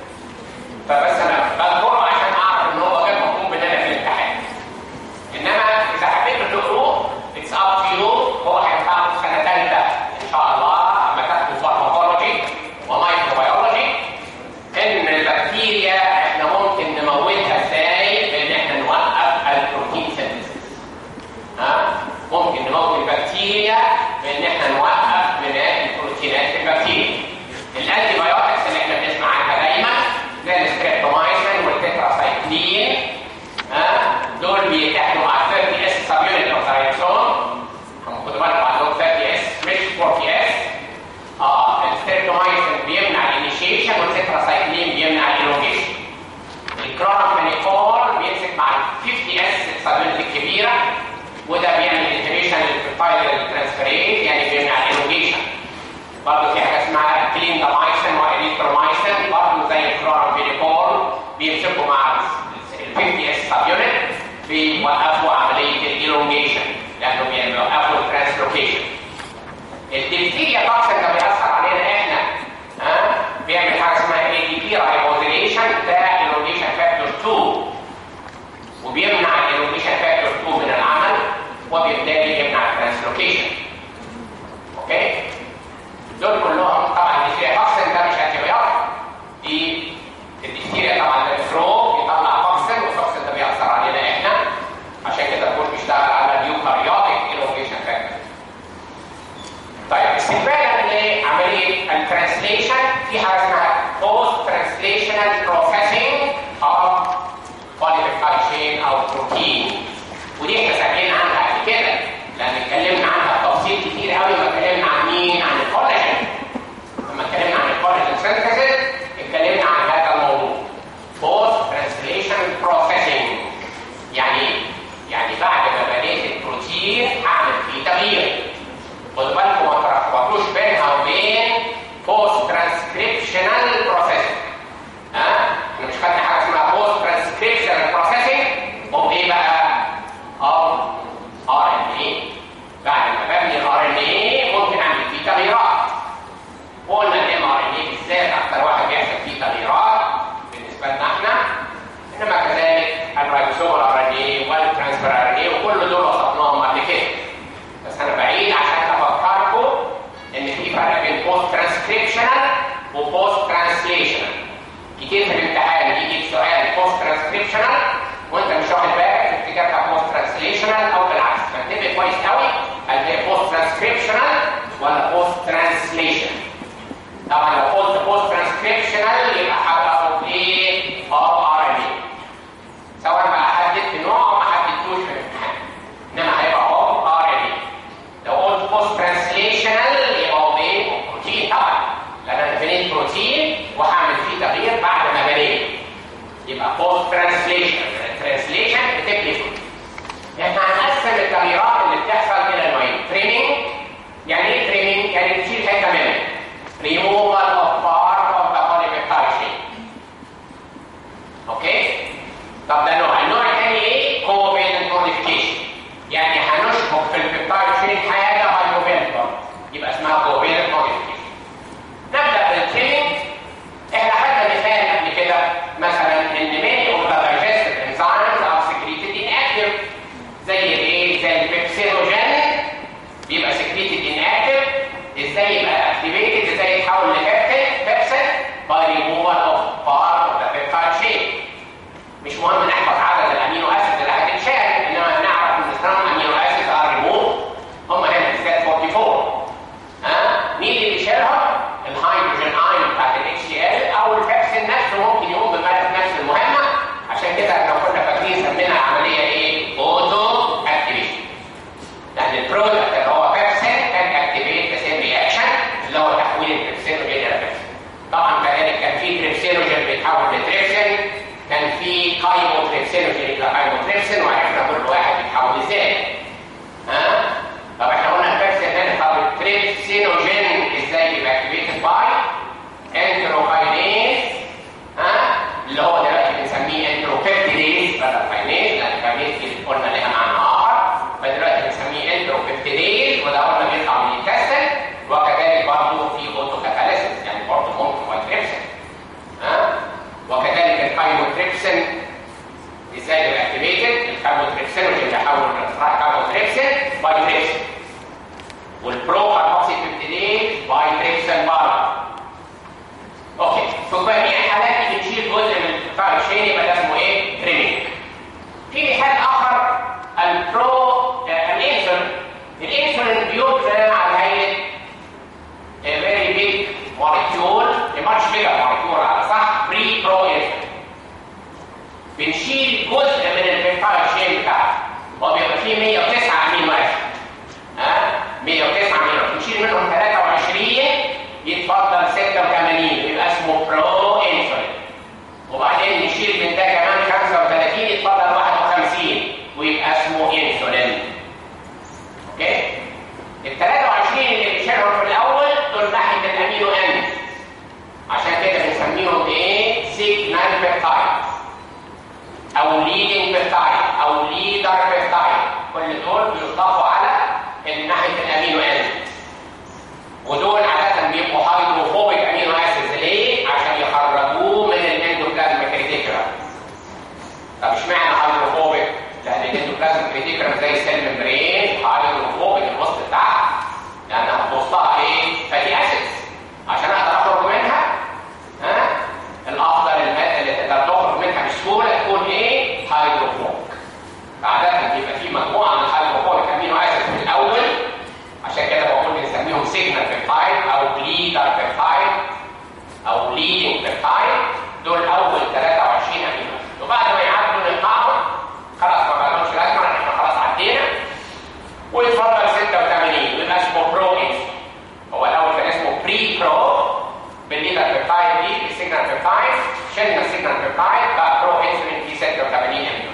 فبس انا بذكره عشان اعرف ان هو غير مطلوب مننا في الامتحان انما اذا حبيت تقروه اتس اب تو يو هو هينفعكم في سنه ثالثه ان شاء الله لما تاخدوا فارماكولوجي ومايكروبيولوجي ان البكتيريا احنا ممكن نموتها ازاي بان احنا نوقف البروتين سينثيسيس ها ممكن نموت البكتيريا بان احنا نوقف بناء البروتينات في البكتيريا الانتي بايوتكس اللي احنا بنسمع عنها دايما زي الستريبتومايسين والتتراسايكلين ها دول بيتحدوا مع 30 اس سب يونت اوف رايبسوم خدوا بالكم عندهم 30 اس مش 40 اس اه الستريبتومايسين بيمنع الانيشيشن والتتراسايكلين بيمنع الالونجيشن الكرونوفينيكول بيمسك مع ال 50 اس سب يونت الكبيره وده بيعمل انتجريشن للبيبتايد ترانسفيريز يعني بيمنع الالونجيشن برضه في حاجه اسمها كليندامايسين واريثرومايسين برضه زي الكلورامفينيكول بيمسكوا مع ال 50 اس سب يونت بيوقفوا عمليه الالونجيشن لانه بيوقفوا الترانسلوكيشن الديفتيريا توكسين ده بيأثر علينا احنا ها بيعمل حاجه اسمها اي دي بي رايبوزيليشن ده الالونجيشن فاكتور 2 وبيمنع الالونجيشن فاكتور 2 من العمل وبالتالي يمنع الترانسلوكيشن اوكي دول كلهم طبعا الديفتيريا توكسين ده مش انتي بيوتيك دي الديفتيريا طبعا ده الثرو بيطلع توكسين والتوكسين ده بيأثر علينا احنا عشان كده الكل بيشتغل على اليوكاريوتيك الونجيشن فاكتور طيب استقبالا لعمليه الترانسليشن في حاجه اسمها بوست ترانسليشنال بروسيسنج اوف بوليبيبتايد تشين او بروتين ودي احنا سامعين عنها قبل كده لان اتكلمنا عنها بتفصيل كتير قوي لما اتكلمنا عن مين؟ عن الكولاجين لما اتكلمنا عن الكولاجين سينثيسيس اتكلمنا عن هذا الموضوع بوست ترانسليشن بروسيسنج يعني ايه؟ يعني بعد ما بنيت البروتين هعمل فيه تغيير خدوا بالكم ما تلخبطوش بينها وبين بوست ترانسكريبشنال بروسيسنج ها احنا مش خدنا حاجه اسمها بوست ترانسكريبشنال بروسيسنج هو ايه بقى؟ اه ار ان اي بعد ما ببني الار ان اي ممكن اعمل فيه تغييرات قلنا الام ار ان اي بالذات اكثر واحد بيحصل فيه تغييرات بالنسبه لنا احنا انما كذلك الرايبوسوم ار ان اي والترانسفير ار ان اي وكل دول وصفناهم قبل كده بس انا بعيد عشان افكركم ان في فرق بين بوست ترانسكريبشنال وبوست ترانسليشنال كتير في الامتحان يجي سؤال بوست ترانسكريبشنال وانت مش واخد بالك افتكرتها بوست ترانسليشنال او بالعكس فانتبه كويس قوي هل هي بوست ترانسكريبشنال ولا بوست ترانسليشن طبعا لو قلت بوست ترانسكريبشنال يبقى هبقى ايه ار ار ان اي سواء بقى حددت نوع او ما حددتوش في الامتحان انما هيبقى ار ار ان اي لو قلت بوست ترانسليشنال يبقى هو ايه ترانسليشن الترانسليشن بتكنيكال احنا هنقسم التغييرات اللي بتحصل الى نوعين تريمينج يعني ايه تريمينج؟ يعني تشيل حته منها removal of part of the polypeptide chain اوكي طب ده نوع النوع الثاني ايه covalent modification يعني هنشبك في البيبتايد شين حاجه هايدروفيلنت يبقى اسمها covalent modification نبدا بالتريمينج احنا خدنا مثال قبل كده مثلا ان many of the digestive enzymes are secreted inactive زي الايه زي البيبسينوجين بيبقى secreted inactive ازاي يبقى activated ازاي يتحول لبيبسين بيبسين by removal of part of the peptide chain مش مهم نحفظ عدد الامينو اسيد اللي هتتشال انما نعرف ان some امينو اسيد ار ريموف هم هنا بالذات 44 ها مين اللي بيشيلهم؟ الهيدروجين ايون بتاعت الاتش سي ال او البيبسين نفسه ممكن يقوم بمادة نفس المهمه عشان كده لو كنا فاكرين سمينا عمليه ايه؟ اوتو اكتيفيشن لان البرودكت اللي هو بيبسين كان اكتيفيت ذا سيم رياكشن اللي هو تحويل البيبسينوجين الى بيبسين طبعا كذلك كان في تريبسينوجين بيتحول لتريبسين كان في كايمو تريبسينوجين الى كايمو تريبسين وعرفنا كل واحد بيتحول ازاي ها طب احنا قلنا البيبسين هنا طب التريبسينوجين ازاي يبقى اكتيفيتد باي انتروكاينيز ها اللي هو دلوقتي بنسميه انتروبيبتيديز بدل كاينيز لان كاينيز دي قلنا لها معنى اخر فدلوقتي بنسميه انتروبيبتيديز وده قلنا بيطلع من الكاستل وكذلك برضه في اوتو كاتاليسيس يعني برضه ممكن هو تريبسين ها وكذلك الكايموتريبسين ازاي يبقى اكتيفيتد الكايموتريبسين اللي بيحول الكايموتريبسين باي تريبسين والبرو كاربوكسي بيبتيديز باي تريبسين برضه اوكي في جميع الحالات دي بنشيل جزء من القطاع الشيني يبقى ده اسمه ايه؟ تريمينج. في مثال اخر البرو آه، الانسولين الانسولين بيبنى على هيئه a very big molecule a much bigger molecule على صح بري برو انسولين بنشيل جزء من البيبتايد شين بتاعته هو بيبقى فيه 109 امينو اسيد ها 109 امينو اسيد نشيل منهم 23 يتفضل 86 يبقى اسمه برو انسولين وبعدين نشيل من ده كمان 35 يتفضل 51 ويبقى اسمه انسولين اوكي ال 23 اللي بنشيلهم في الاول دول ناحيه الامينو ان عشان كده بنسميهم ايه سيجنال بيبتايد او ليدنج بيبتايد او ليدر بيبتايد كل دول بيضافوا على ناحيه الامينو ان ودول عادة بيبقوا هيدروفوبيك امينو اسيدز ليه؟ عشان يخرجوه من الاندوبلازميك ريتيكولار. طب اشمعنى هيدروفوبيك؟ لان الاندوبلازميك ريتيكولار زي السيل ممبرين هيدروفوبيك الوسط بتاعها لانها في وسطها ايه؟ فاتي اسيدز عشان اقدر اخرج منها ها؟ الافضل الماده اللي تقدر تخرج منها بسهوله تكون ايه؟ هيدروفوبيك. عادة بيبقى في مجموعه من الهيدروفوبيك امينو اسيدز في الاول عشان كده بقول بنسميهم سيجنال بيبتايد او بليدر بيبتايد او بليدنج بيبتايد دول اول 23 امينو اسيد وبعد ما يعدوا للقاعده خلاص ما بقالهمش لازمه لان احنا خلاص عدينا ويتفضل 86 ويبقى اسمه برو انسولين هو الاول كان اسمه بري برو بالليدر بيبتايد دي بالسيجنال بيبتايد شلنا السيجنال بيبتايد بقى برو انسولين في 86 امينو اسيد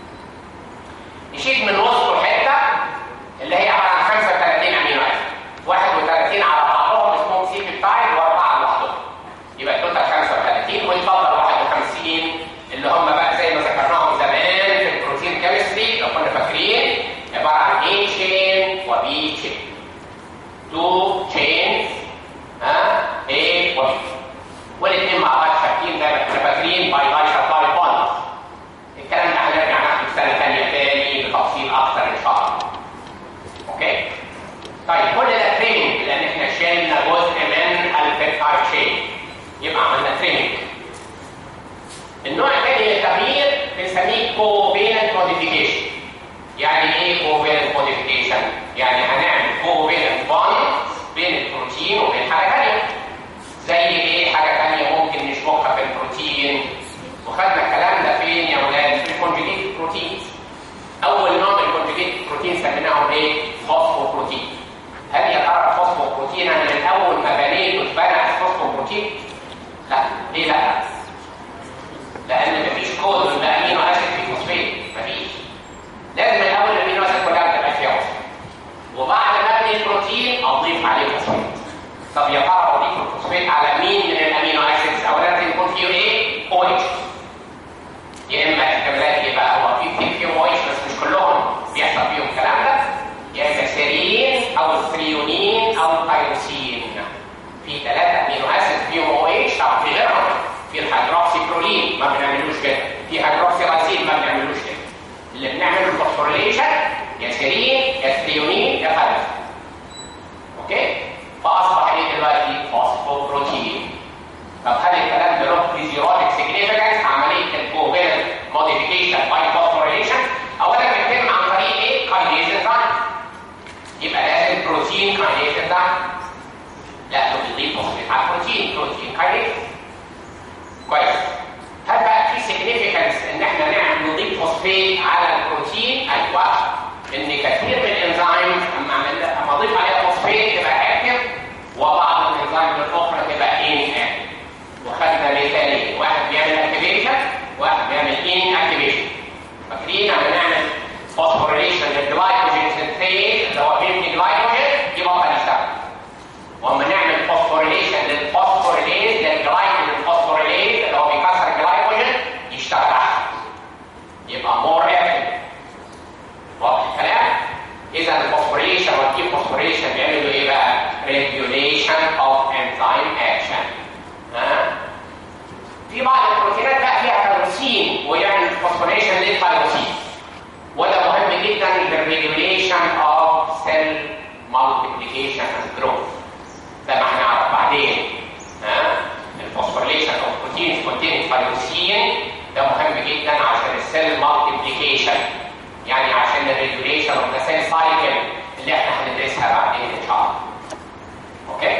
نشيل من وسطه حته اللي هي عباره عن 35 امينو اسيد 31 على بعضهم اسمهم سي بيبتايد واربعه لوحدهم يبقى التوتال 35 ويتفضل 51 اللي هم بقى زي ما ذكرناهم زمان في البروتين كيمستري لو كنا فاكرين عباره عن A تشين وبي تشين تو تشينز ها A وبي والاثنين مع بعض شابكين زي ما احنا فاكرين باي باي شاباي بوند الكلام ده هنرجع ناخده في سنه ثانيه تاني بتفصيل اكتر ان شاء الله اوكي طيب كل ده تريننج لان احنا شلنا جزء من البيبتايد تشين يبقى عملنا تريننج النوع الثاني من التغيير بنسميه كوفيلنت موديفيكيشن يعني ايه كوفيلنت موديفيكيشن يعني هنعمل كوفيلنت بوند بين البروتين وبين حاجه ثانيه زي ايه حاجه ثانيه ممكن نشبكها في البروتين وخدنا الكلام ده فين يا ولاد في الكونجيجيت بروتين اول نوع من الكونجيجيت بروتين سميناهم ايه فوسفوبروتين هل يا ترى الفوسفوبروتين انا من اول ما بنيته اتبنى الفوسفوبروتين لا ليه لا لان مفيش كود بقى طب يا ترى اضيف الفوسفات على مين من الامينو اسيدز اولا لازم يكون فيه ايه؟ او اتش يا اما الكمالات يبقى هو في كتير فيهم او اتش بس مش كلهم بيحصل فيهم الكلام ده يا اما سيرين او الثريونين او التيروسين في ثلاثه امينو اسيدز فيهم او اتش طبعا في غيرهم في الهيدروكسي برولين ما بنعملوش كده في هيدروكسي راسين ما بنعملوش كده اللي بنعمله الفوسفوريليشن يا سيرين يا ثريونين يا تيروسين اوكي فاصبح ايه دلوقتي فوسفوبروتين طب هل الكلام ده له فيزيولوجيك سيجنيفيكانس عمليه الكوفيرنت موديفيكيشن باي فوسفوريليشن اولا بيتم عن طريق ايه كاينيز انزيم يبقى لازم بروتين كاينيز انزيم لا ده بيضيف فوسفات على البروتين بروتين كاينيز كويس هل بقى في سيجنيفيكانس ان احنا نعمل نضيف فوسفات على البروتين ايوه ان كثير من الانزيمز اما اعمل اما اضيف عليها فوسفات تبقى اكتف وبعض الانزيمز الاخرى تبقى ان اكتف وخدنا مثالين واحد بيعمل اكتيفيشن واحد بيعمل ان اكتيفيشن فاكرين لما نعمل فوسفوريليشن للجلايكوجين سنتيز اللي هو بيبني جلايكوجين يبطل يشتغل واما نعمل فوسفوريليشن للفوسفوريليز للجلايكوجين فوسفوريليز اللي هو بيكسر الجلايكوجين يشتغل احسن يبقى مور اكتف واضح الكلام؟ اذا الفوسفوريليشن والدي فوسفوريليشن بيعملوا ايه بقى؟ ريجوليشن اوف انزيم اكشن ها؟ في بعض البروتينات بقى فيها تيروسين ويعمل فوسفوريليشن للتيروسين وده مهم جدا للريجوليشن اوف سيل مالتيبليكيشن اند جروث ده ما هنعرف بعدين ها؟ الفوسفوريليشن اوف بروتينز كونتيننج تيروسين ده مهم جدا عشان السيل مالتيبليكيشن يعني عشان الريجوليشن اوف ذا سيل سايكل اللي احنا هندرسها بعدين ان شاء الله. اوكي؟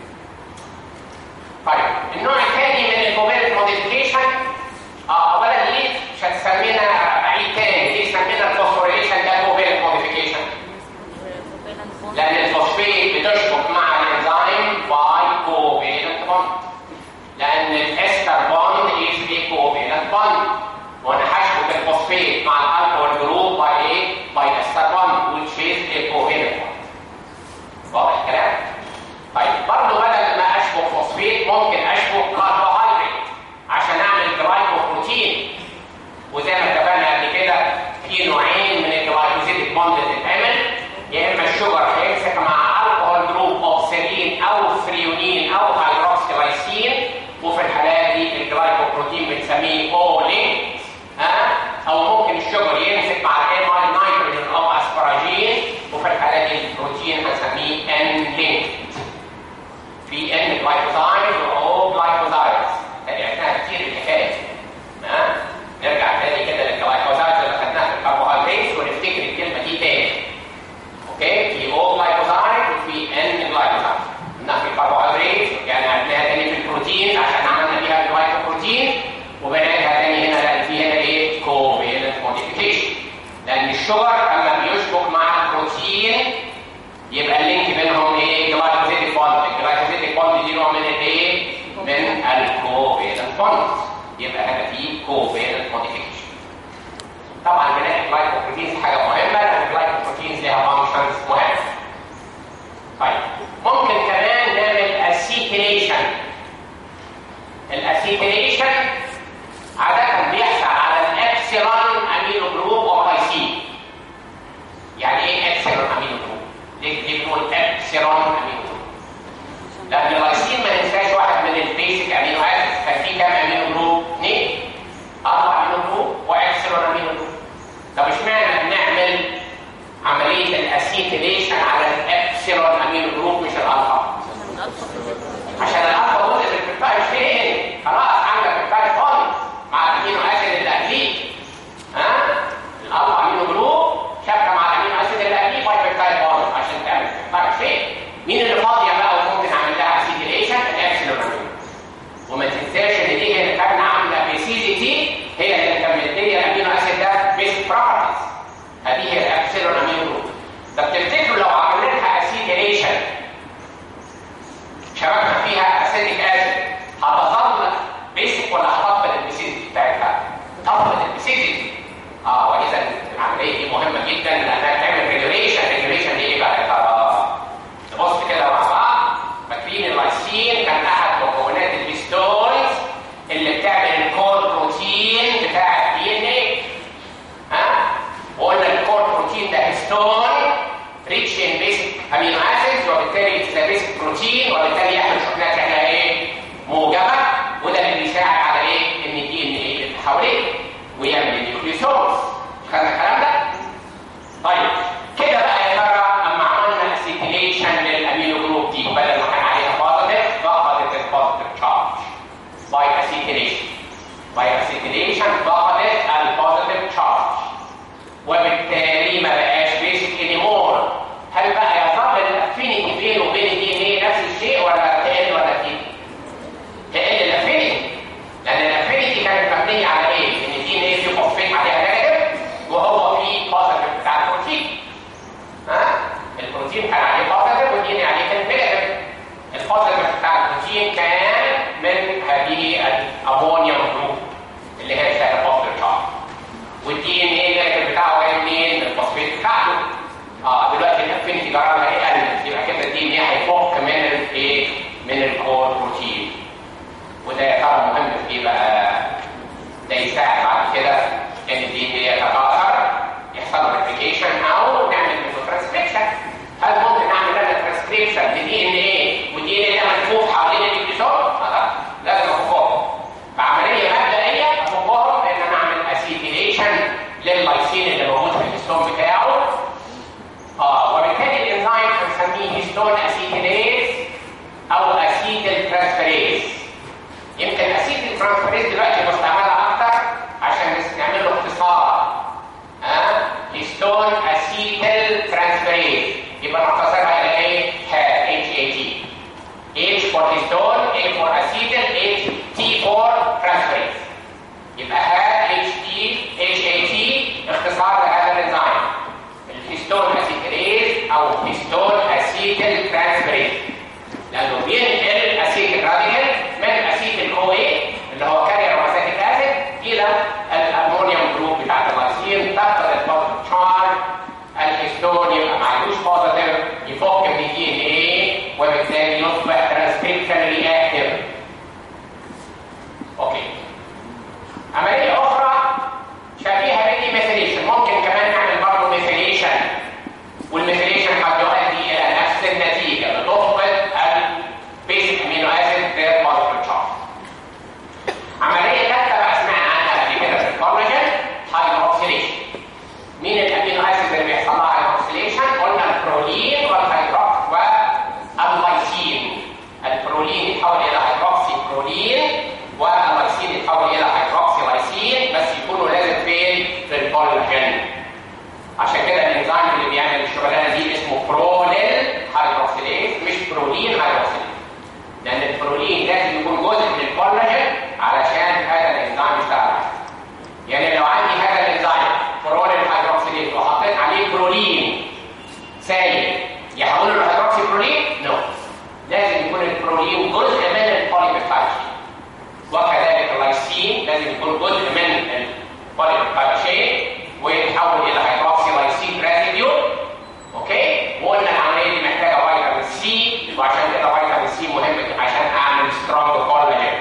طيب النوع الثاني من الكوفيرنت موديفيكيشن اه اولا ليه مش هتسمينا بعيد تاني ليه سمينا الفوسفوريليشن ده كوفيرنت موديفيكيشن؟ لان الفوسفيت بتشبك مع الانزيم باي كوفيرنت بوند لان الاستر بوند از a كوفيرنت بوند وانا هشبك الفوسفيت مع الالكول جروب باي ايه؟ باي استر بوند which is a covalent bond. واضح الكلام؟ طيب برضه بدل ما اشبك فوسفيت ممكن اشبك كربوهيدرات عشان اعمل جلايكوبروتين وزي ما اتفقنا قبل كده في نوعين من الجلايكوزيتيك بوند بتتعمل يا اما الشجر هيمسك مع الكحول جروب اوف سيرين او فريونين او هيدروكسيلايسين وفي الحالات دي الجلايكوبروتين بنسميه اولين ها او ممكن الشجر يمسك مع الاماين نيتروجين او اسبراجين وفي الحالات دي البروتين هنسميه ان لينك في ان جلايكوزايد واو جلايكوزايد عرفناها كتير الحكايه ها نرجع تاني كده للجلايكوزايد اللي خدناها في الكربوهيدرات ونفتكر الكلمه دي تاني اوكي في او جلايكوزايد وفي ان جلايكوزايد قلنا في الكربوهيدرات يعني هنلاقيها تاني في البروتين عشان عملنا بيها الجلايكوبروتين وبنلاقيها تاني هنا لان في هنا ايه كوفيلنت موديفيكيشن لان الشجر اما بيشبك مع البروتين يبقى اللينك بينهم ايه جلايكوزيتيك بوند الجلايكوزيتيك بوند دي نوع من الايه من الكوفيلنت بوند يبقى هنا في كوفيلنت موديفيكيشن طبعا بنلاقي الجلايكوبروتينز حاجه مهمه لان الجلايكوبروتينز ليها فانكشنز مهمه طيب ممكن كمان نعمل اسيتيليشن الاسيتيليشن عاده بيحصل على الابسيلون امينو جروب وغلايسين يعني ايه ابسيلون امينو جروب ليه ليه بنقول ابسيلون امينو جروب لان الغلايسين ما ننساش واحد من البيسك امينو اسيدز كان في كام امينو جروب؟ اثنين اربع امينو جروب وابسيلون امينو جروب طب اشمعنى بنعمل عمليه الاسيتيليشن على الابسيلون امينو جروب مش الالفا؟ عشان الالفا جزء من البيبتايد فين؟ خلاص عامله بيبتايد فاضي مع الامينو اسيد اللي قبليه ها؟ الالفا امينو جروب شابكه مع الامينو اسيد اللي قبليه باي بيبتايد فاضي عشان تعمل بيبتايد فين؟ مين اللي فاضيه بقى وممكن اعمل لها اسيتيليشن؟ الابسيلون امينو وما تنساش ان دي اللي كانت عامله بيسيديتي هي اللي كانت مديه الامينو اسيد ده بيست بروبرتيز هذه هي الابسيلون امينو جروب طب تفتكروا لو عملنا لها اسيتيليشن شبكنا فيها اسيتيك اسيد هتظل بيسك ولا هتفقد البيسيديتي بتاعتها؟ تفقد البيسيديتي اه واذا العمليه دي مهمه جدا لانها بتعمل ريجوليشن ريجوليشن دي ايه بقى يا ترى؟ نبص كده مع بعض فاكرين اللايسين كان من هذه الامونيوم جروب اللي هي بتاعت الفوسفيت شارت والدي ان ايه اللي بتاعه جاي منين؟ من الفوسفيت بتاعته اه دلوقتي الافينيتي جرامها ايه قلت يبقى كده الدي ان ايه هيفك من الايه؟ من الكور بروتين وده يا ترى مهم في ايه بقى؟ ده يساعد بعد كده ان الدي ان ايه يتكاثر يحصل له ريبليكيشن او نعمل له ترانسكريبشن هل ممكن نعمل لنا ترانسكريبشن لدي ان ايه ودي ان ايه ده ملفوف حوالين النيوكليسوم؟ اه لازم افكهم بعمليه مبدئيه افكهم بان انا اعمل اسيتيليشن لللايسين اللي موجود في الهيستون بتاعه اه وبالتالي الانزيم هنسميه هيستون اسيتيليز او اسيتيل ترانسفيريز يمكن اسيتيل ترانسفيريز دلوقتي بستعملها اكتر عشان بس نعمل له اختصار ها هيستون اسيتيل ترانسفيريز يبقى نختصرها الى ايه؟ اتش اي تي H for histone, A for acetyl, H T for transferase. يبقى ها HT HAT اختصار لهذا الانزيم. الهيستون اسيتيليز او هيستون اسيتيل ترانسفيريز. لانه بينقل اسيتيل راديكال من اسيتيل او اي اللي هو كارير اسيتيك اسيد الى الامونيوم جروب بتاع اللايسين تفقد البوزيتيف تشارج الهيستون يبقى معلوش بوزيتيف يفك من دي ان ايه وبالتالي يصبح ترانسكريبشن اكتف اوكي عمليه اخرى شبيهه بالميثيليشن ممكن كمان نعمل برضه ميثيليشن والميثيليشن قد يؤدي الى نفس النتيجه بتفقد البيسك امينو اسيد ذات بوزيتيف تشارج عمليه ثالثه بقى سمعنا عنها قبل كده في الكولاجين هايدروكسيليشن مين الامينو اسيد اللي بيحصل لها هايدروكسيليشن قلنا البرولين والهيدروكس واللايسين البرولين يتحول الى هيدروكسي برولين واللايسين يتحول الى هيدروكسي لايسين بس يكونوا لازم فين في الكولاجين عشان كده الانزيم اللي بيعمل الشغلانه دي اسمه برولين هيدروكسيليز مش برولين هيدروكسيليز لان البرولين لازم يكون جزء من الكولاجين علشان هذا الانزيم يشتغل يعني لو عندي هذا الانزيم برولين هيدروكسيليز وحطيت عليه برولين سائل يحول له هيدروكسي برولين؟ نو لازم يكون البرولين جزء من البوليبيبتايد وكذلك اللايسين لازم يكون جزء من البوليبيبتايد شين ويتحول الى هيدروكسي لايسين ريزيديو اوكي وقلنا العمليه دي محتاجه فيتامين سي وعشان كده فيتامين سي مهم عشان اعمل سترونج كولاجين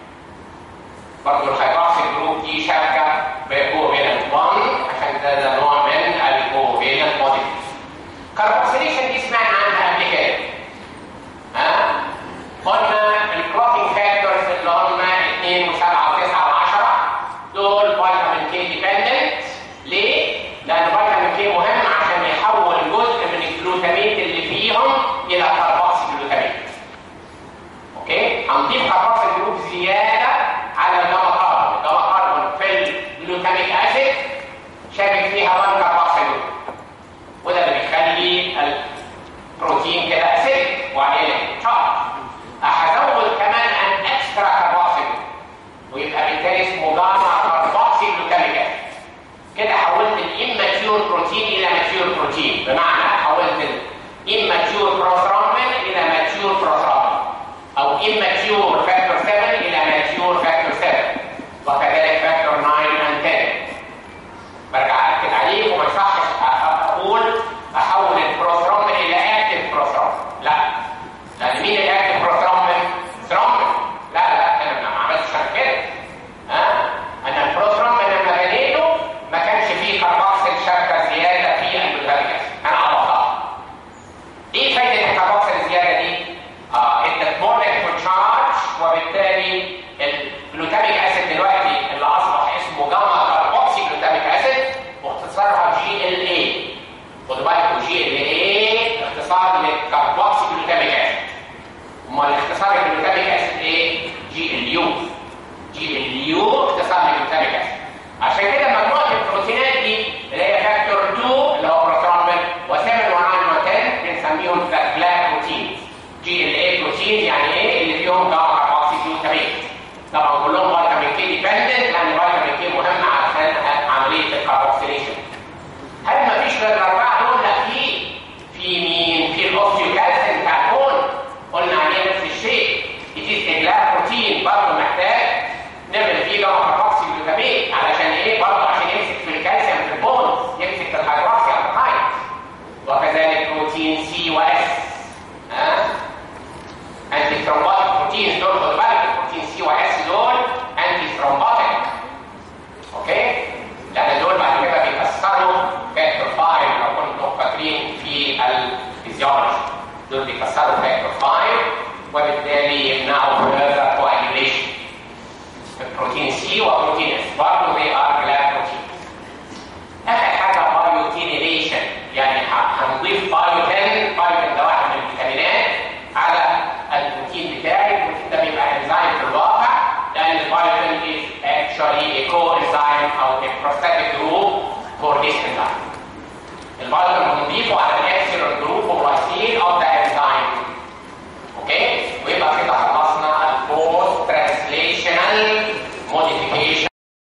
برضه الهيدروكسي جروب دي شبكه بكوفيلنت 1 عشان ده, ده نوع من الكوفيلنت موديل كاربوكسيليشن دي سمعنا عنها قبل كده ها قلنا الكلوتينج فاكتورز اللي هم 2 و7 و9 و10 دول فيتامين كي ديبندنت ليه؟ لان فيتامين كي مهم عشان يحول جزء من الجلوتاميت اللي فيهم الى كاربوكسي جلوتاميت اوكي هنضيف كاربوكسي جروب زياده على الجاما كاربون الجاما كاربون في الجلوتاميك اسيد شابك فيها 1 كاربوكسي جروب وده اللي بيخلي البروتين كده اسيد وعليه تشارج هزود كمان ان اكسترا كاربوكسيل ويبقى بالتالي اسمه جاما كاربوكسيل جلوتاميك اسيد كده حولت الاماتيور بروتين الى ماتيور بروتين بمعنى حولت الاماتيور بروثرومبين الى ماتيور بروثرومبين او اماتيور فاكتور 7 الى ماتيور فاكتور 7 وكذلك فاكتور 9 and 10 برجع اكد عليه وما يصحش اقول احول البروثرومبين الى اكتف بروثرومبين لا لان مين الاكتف بروثرومبين؟ ثرومبين لا لا انا ما عملتش أنا كده ها ان البروثرومبين لما بنيته ما كانش فيه كاربوكسيل شبكه زياده في الجلوتاميك اسيد انا عوضتها ايه فايده الكاربوكسيل الزياده دي؟ اه ادت مور تشارج وبالتالي الجلوتاميك اسيد دلوقتي اللي اصبح اسمه جاما كاربوكسي جلوتاميك اسيد واختصارها جي ال اي خدوا بالكم جي ال اي اختصار للكاربوكسي جلوتاميك اسيد امال اختصار الجلوتاميك اسيد ايه؟ جي ال يو جي ال يو اختصار للجلوتاميك اسيد عشان كده مجموعه البروتينات دي اللي هي فاكتور 2 اللي هو بروترومبين و7 و9 و10 بنسميهم بلاك بروتين جي ال اي بروتين يعني ايه اللي فيهم جاما كاربوكسي جلوتاميك طبعا كلهم فيتامين كي ديبندنت لان فيتامين كي مهم عشان عمليه الكاربوكسيليشن هل ما فيش غير الاربعه دول؟ لا في في مين؟ في الاوستيوكالسين بتاع البون قلنا عليه نفس الشيء it is سي واس ها انتي ثرومبوتيك بروتينز دول خد بالك البروتين سي واس دول انتي ثرومبوتيك اوكي لان دول بعد كده بيكسروا فاكتور 5 لو كنتم فاكرين في الفيزيولوجي دول بيكسروا فاكتور 5 وبالتالي يمنعوا further coagulation البروتين سي وبروتين اس برضه they are glad protein اخر حاجه بايوتينيليشن يعني هنضيف بايوتين بايوتين ده واحد من الفيتامينات على البروتين بتاعي البروتين ده بيبقى انزيم في الواقع لان البايوتين is actually a coenzyme او a prosthetic group for this enzyme البايوتين بنضيفه على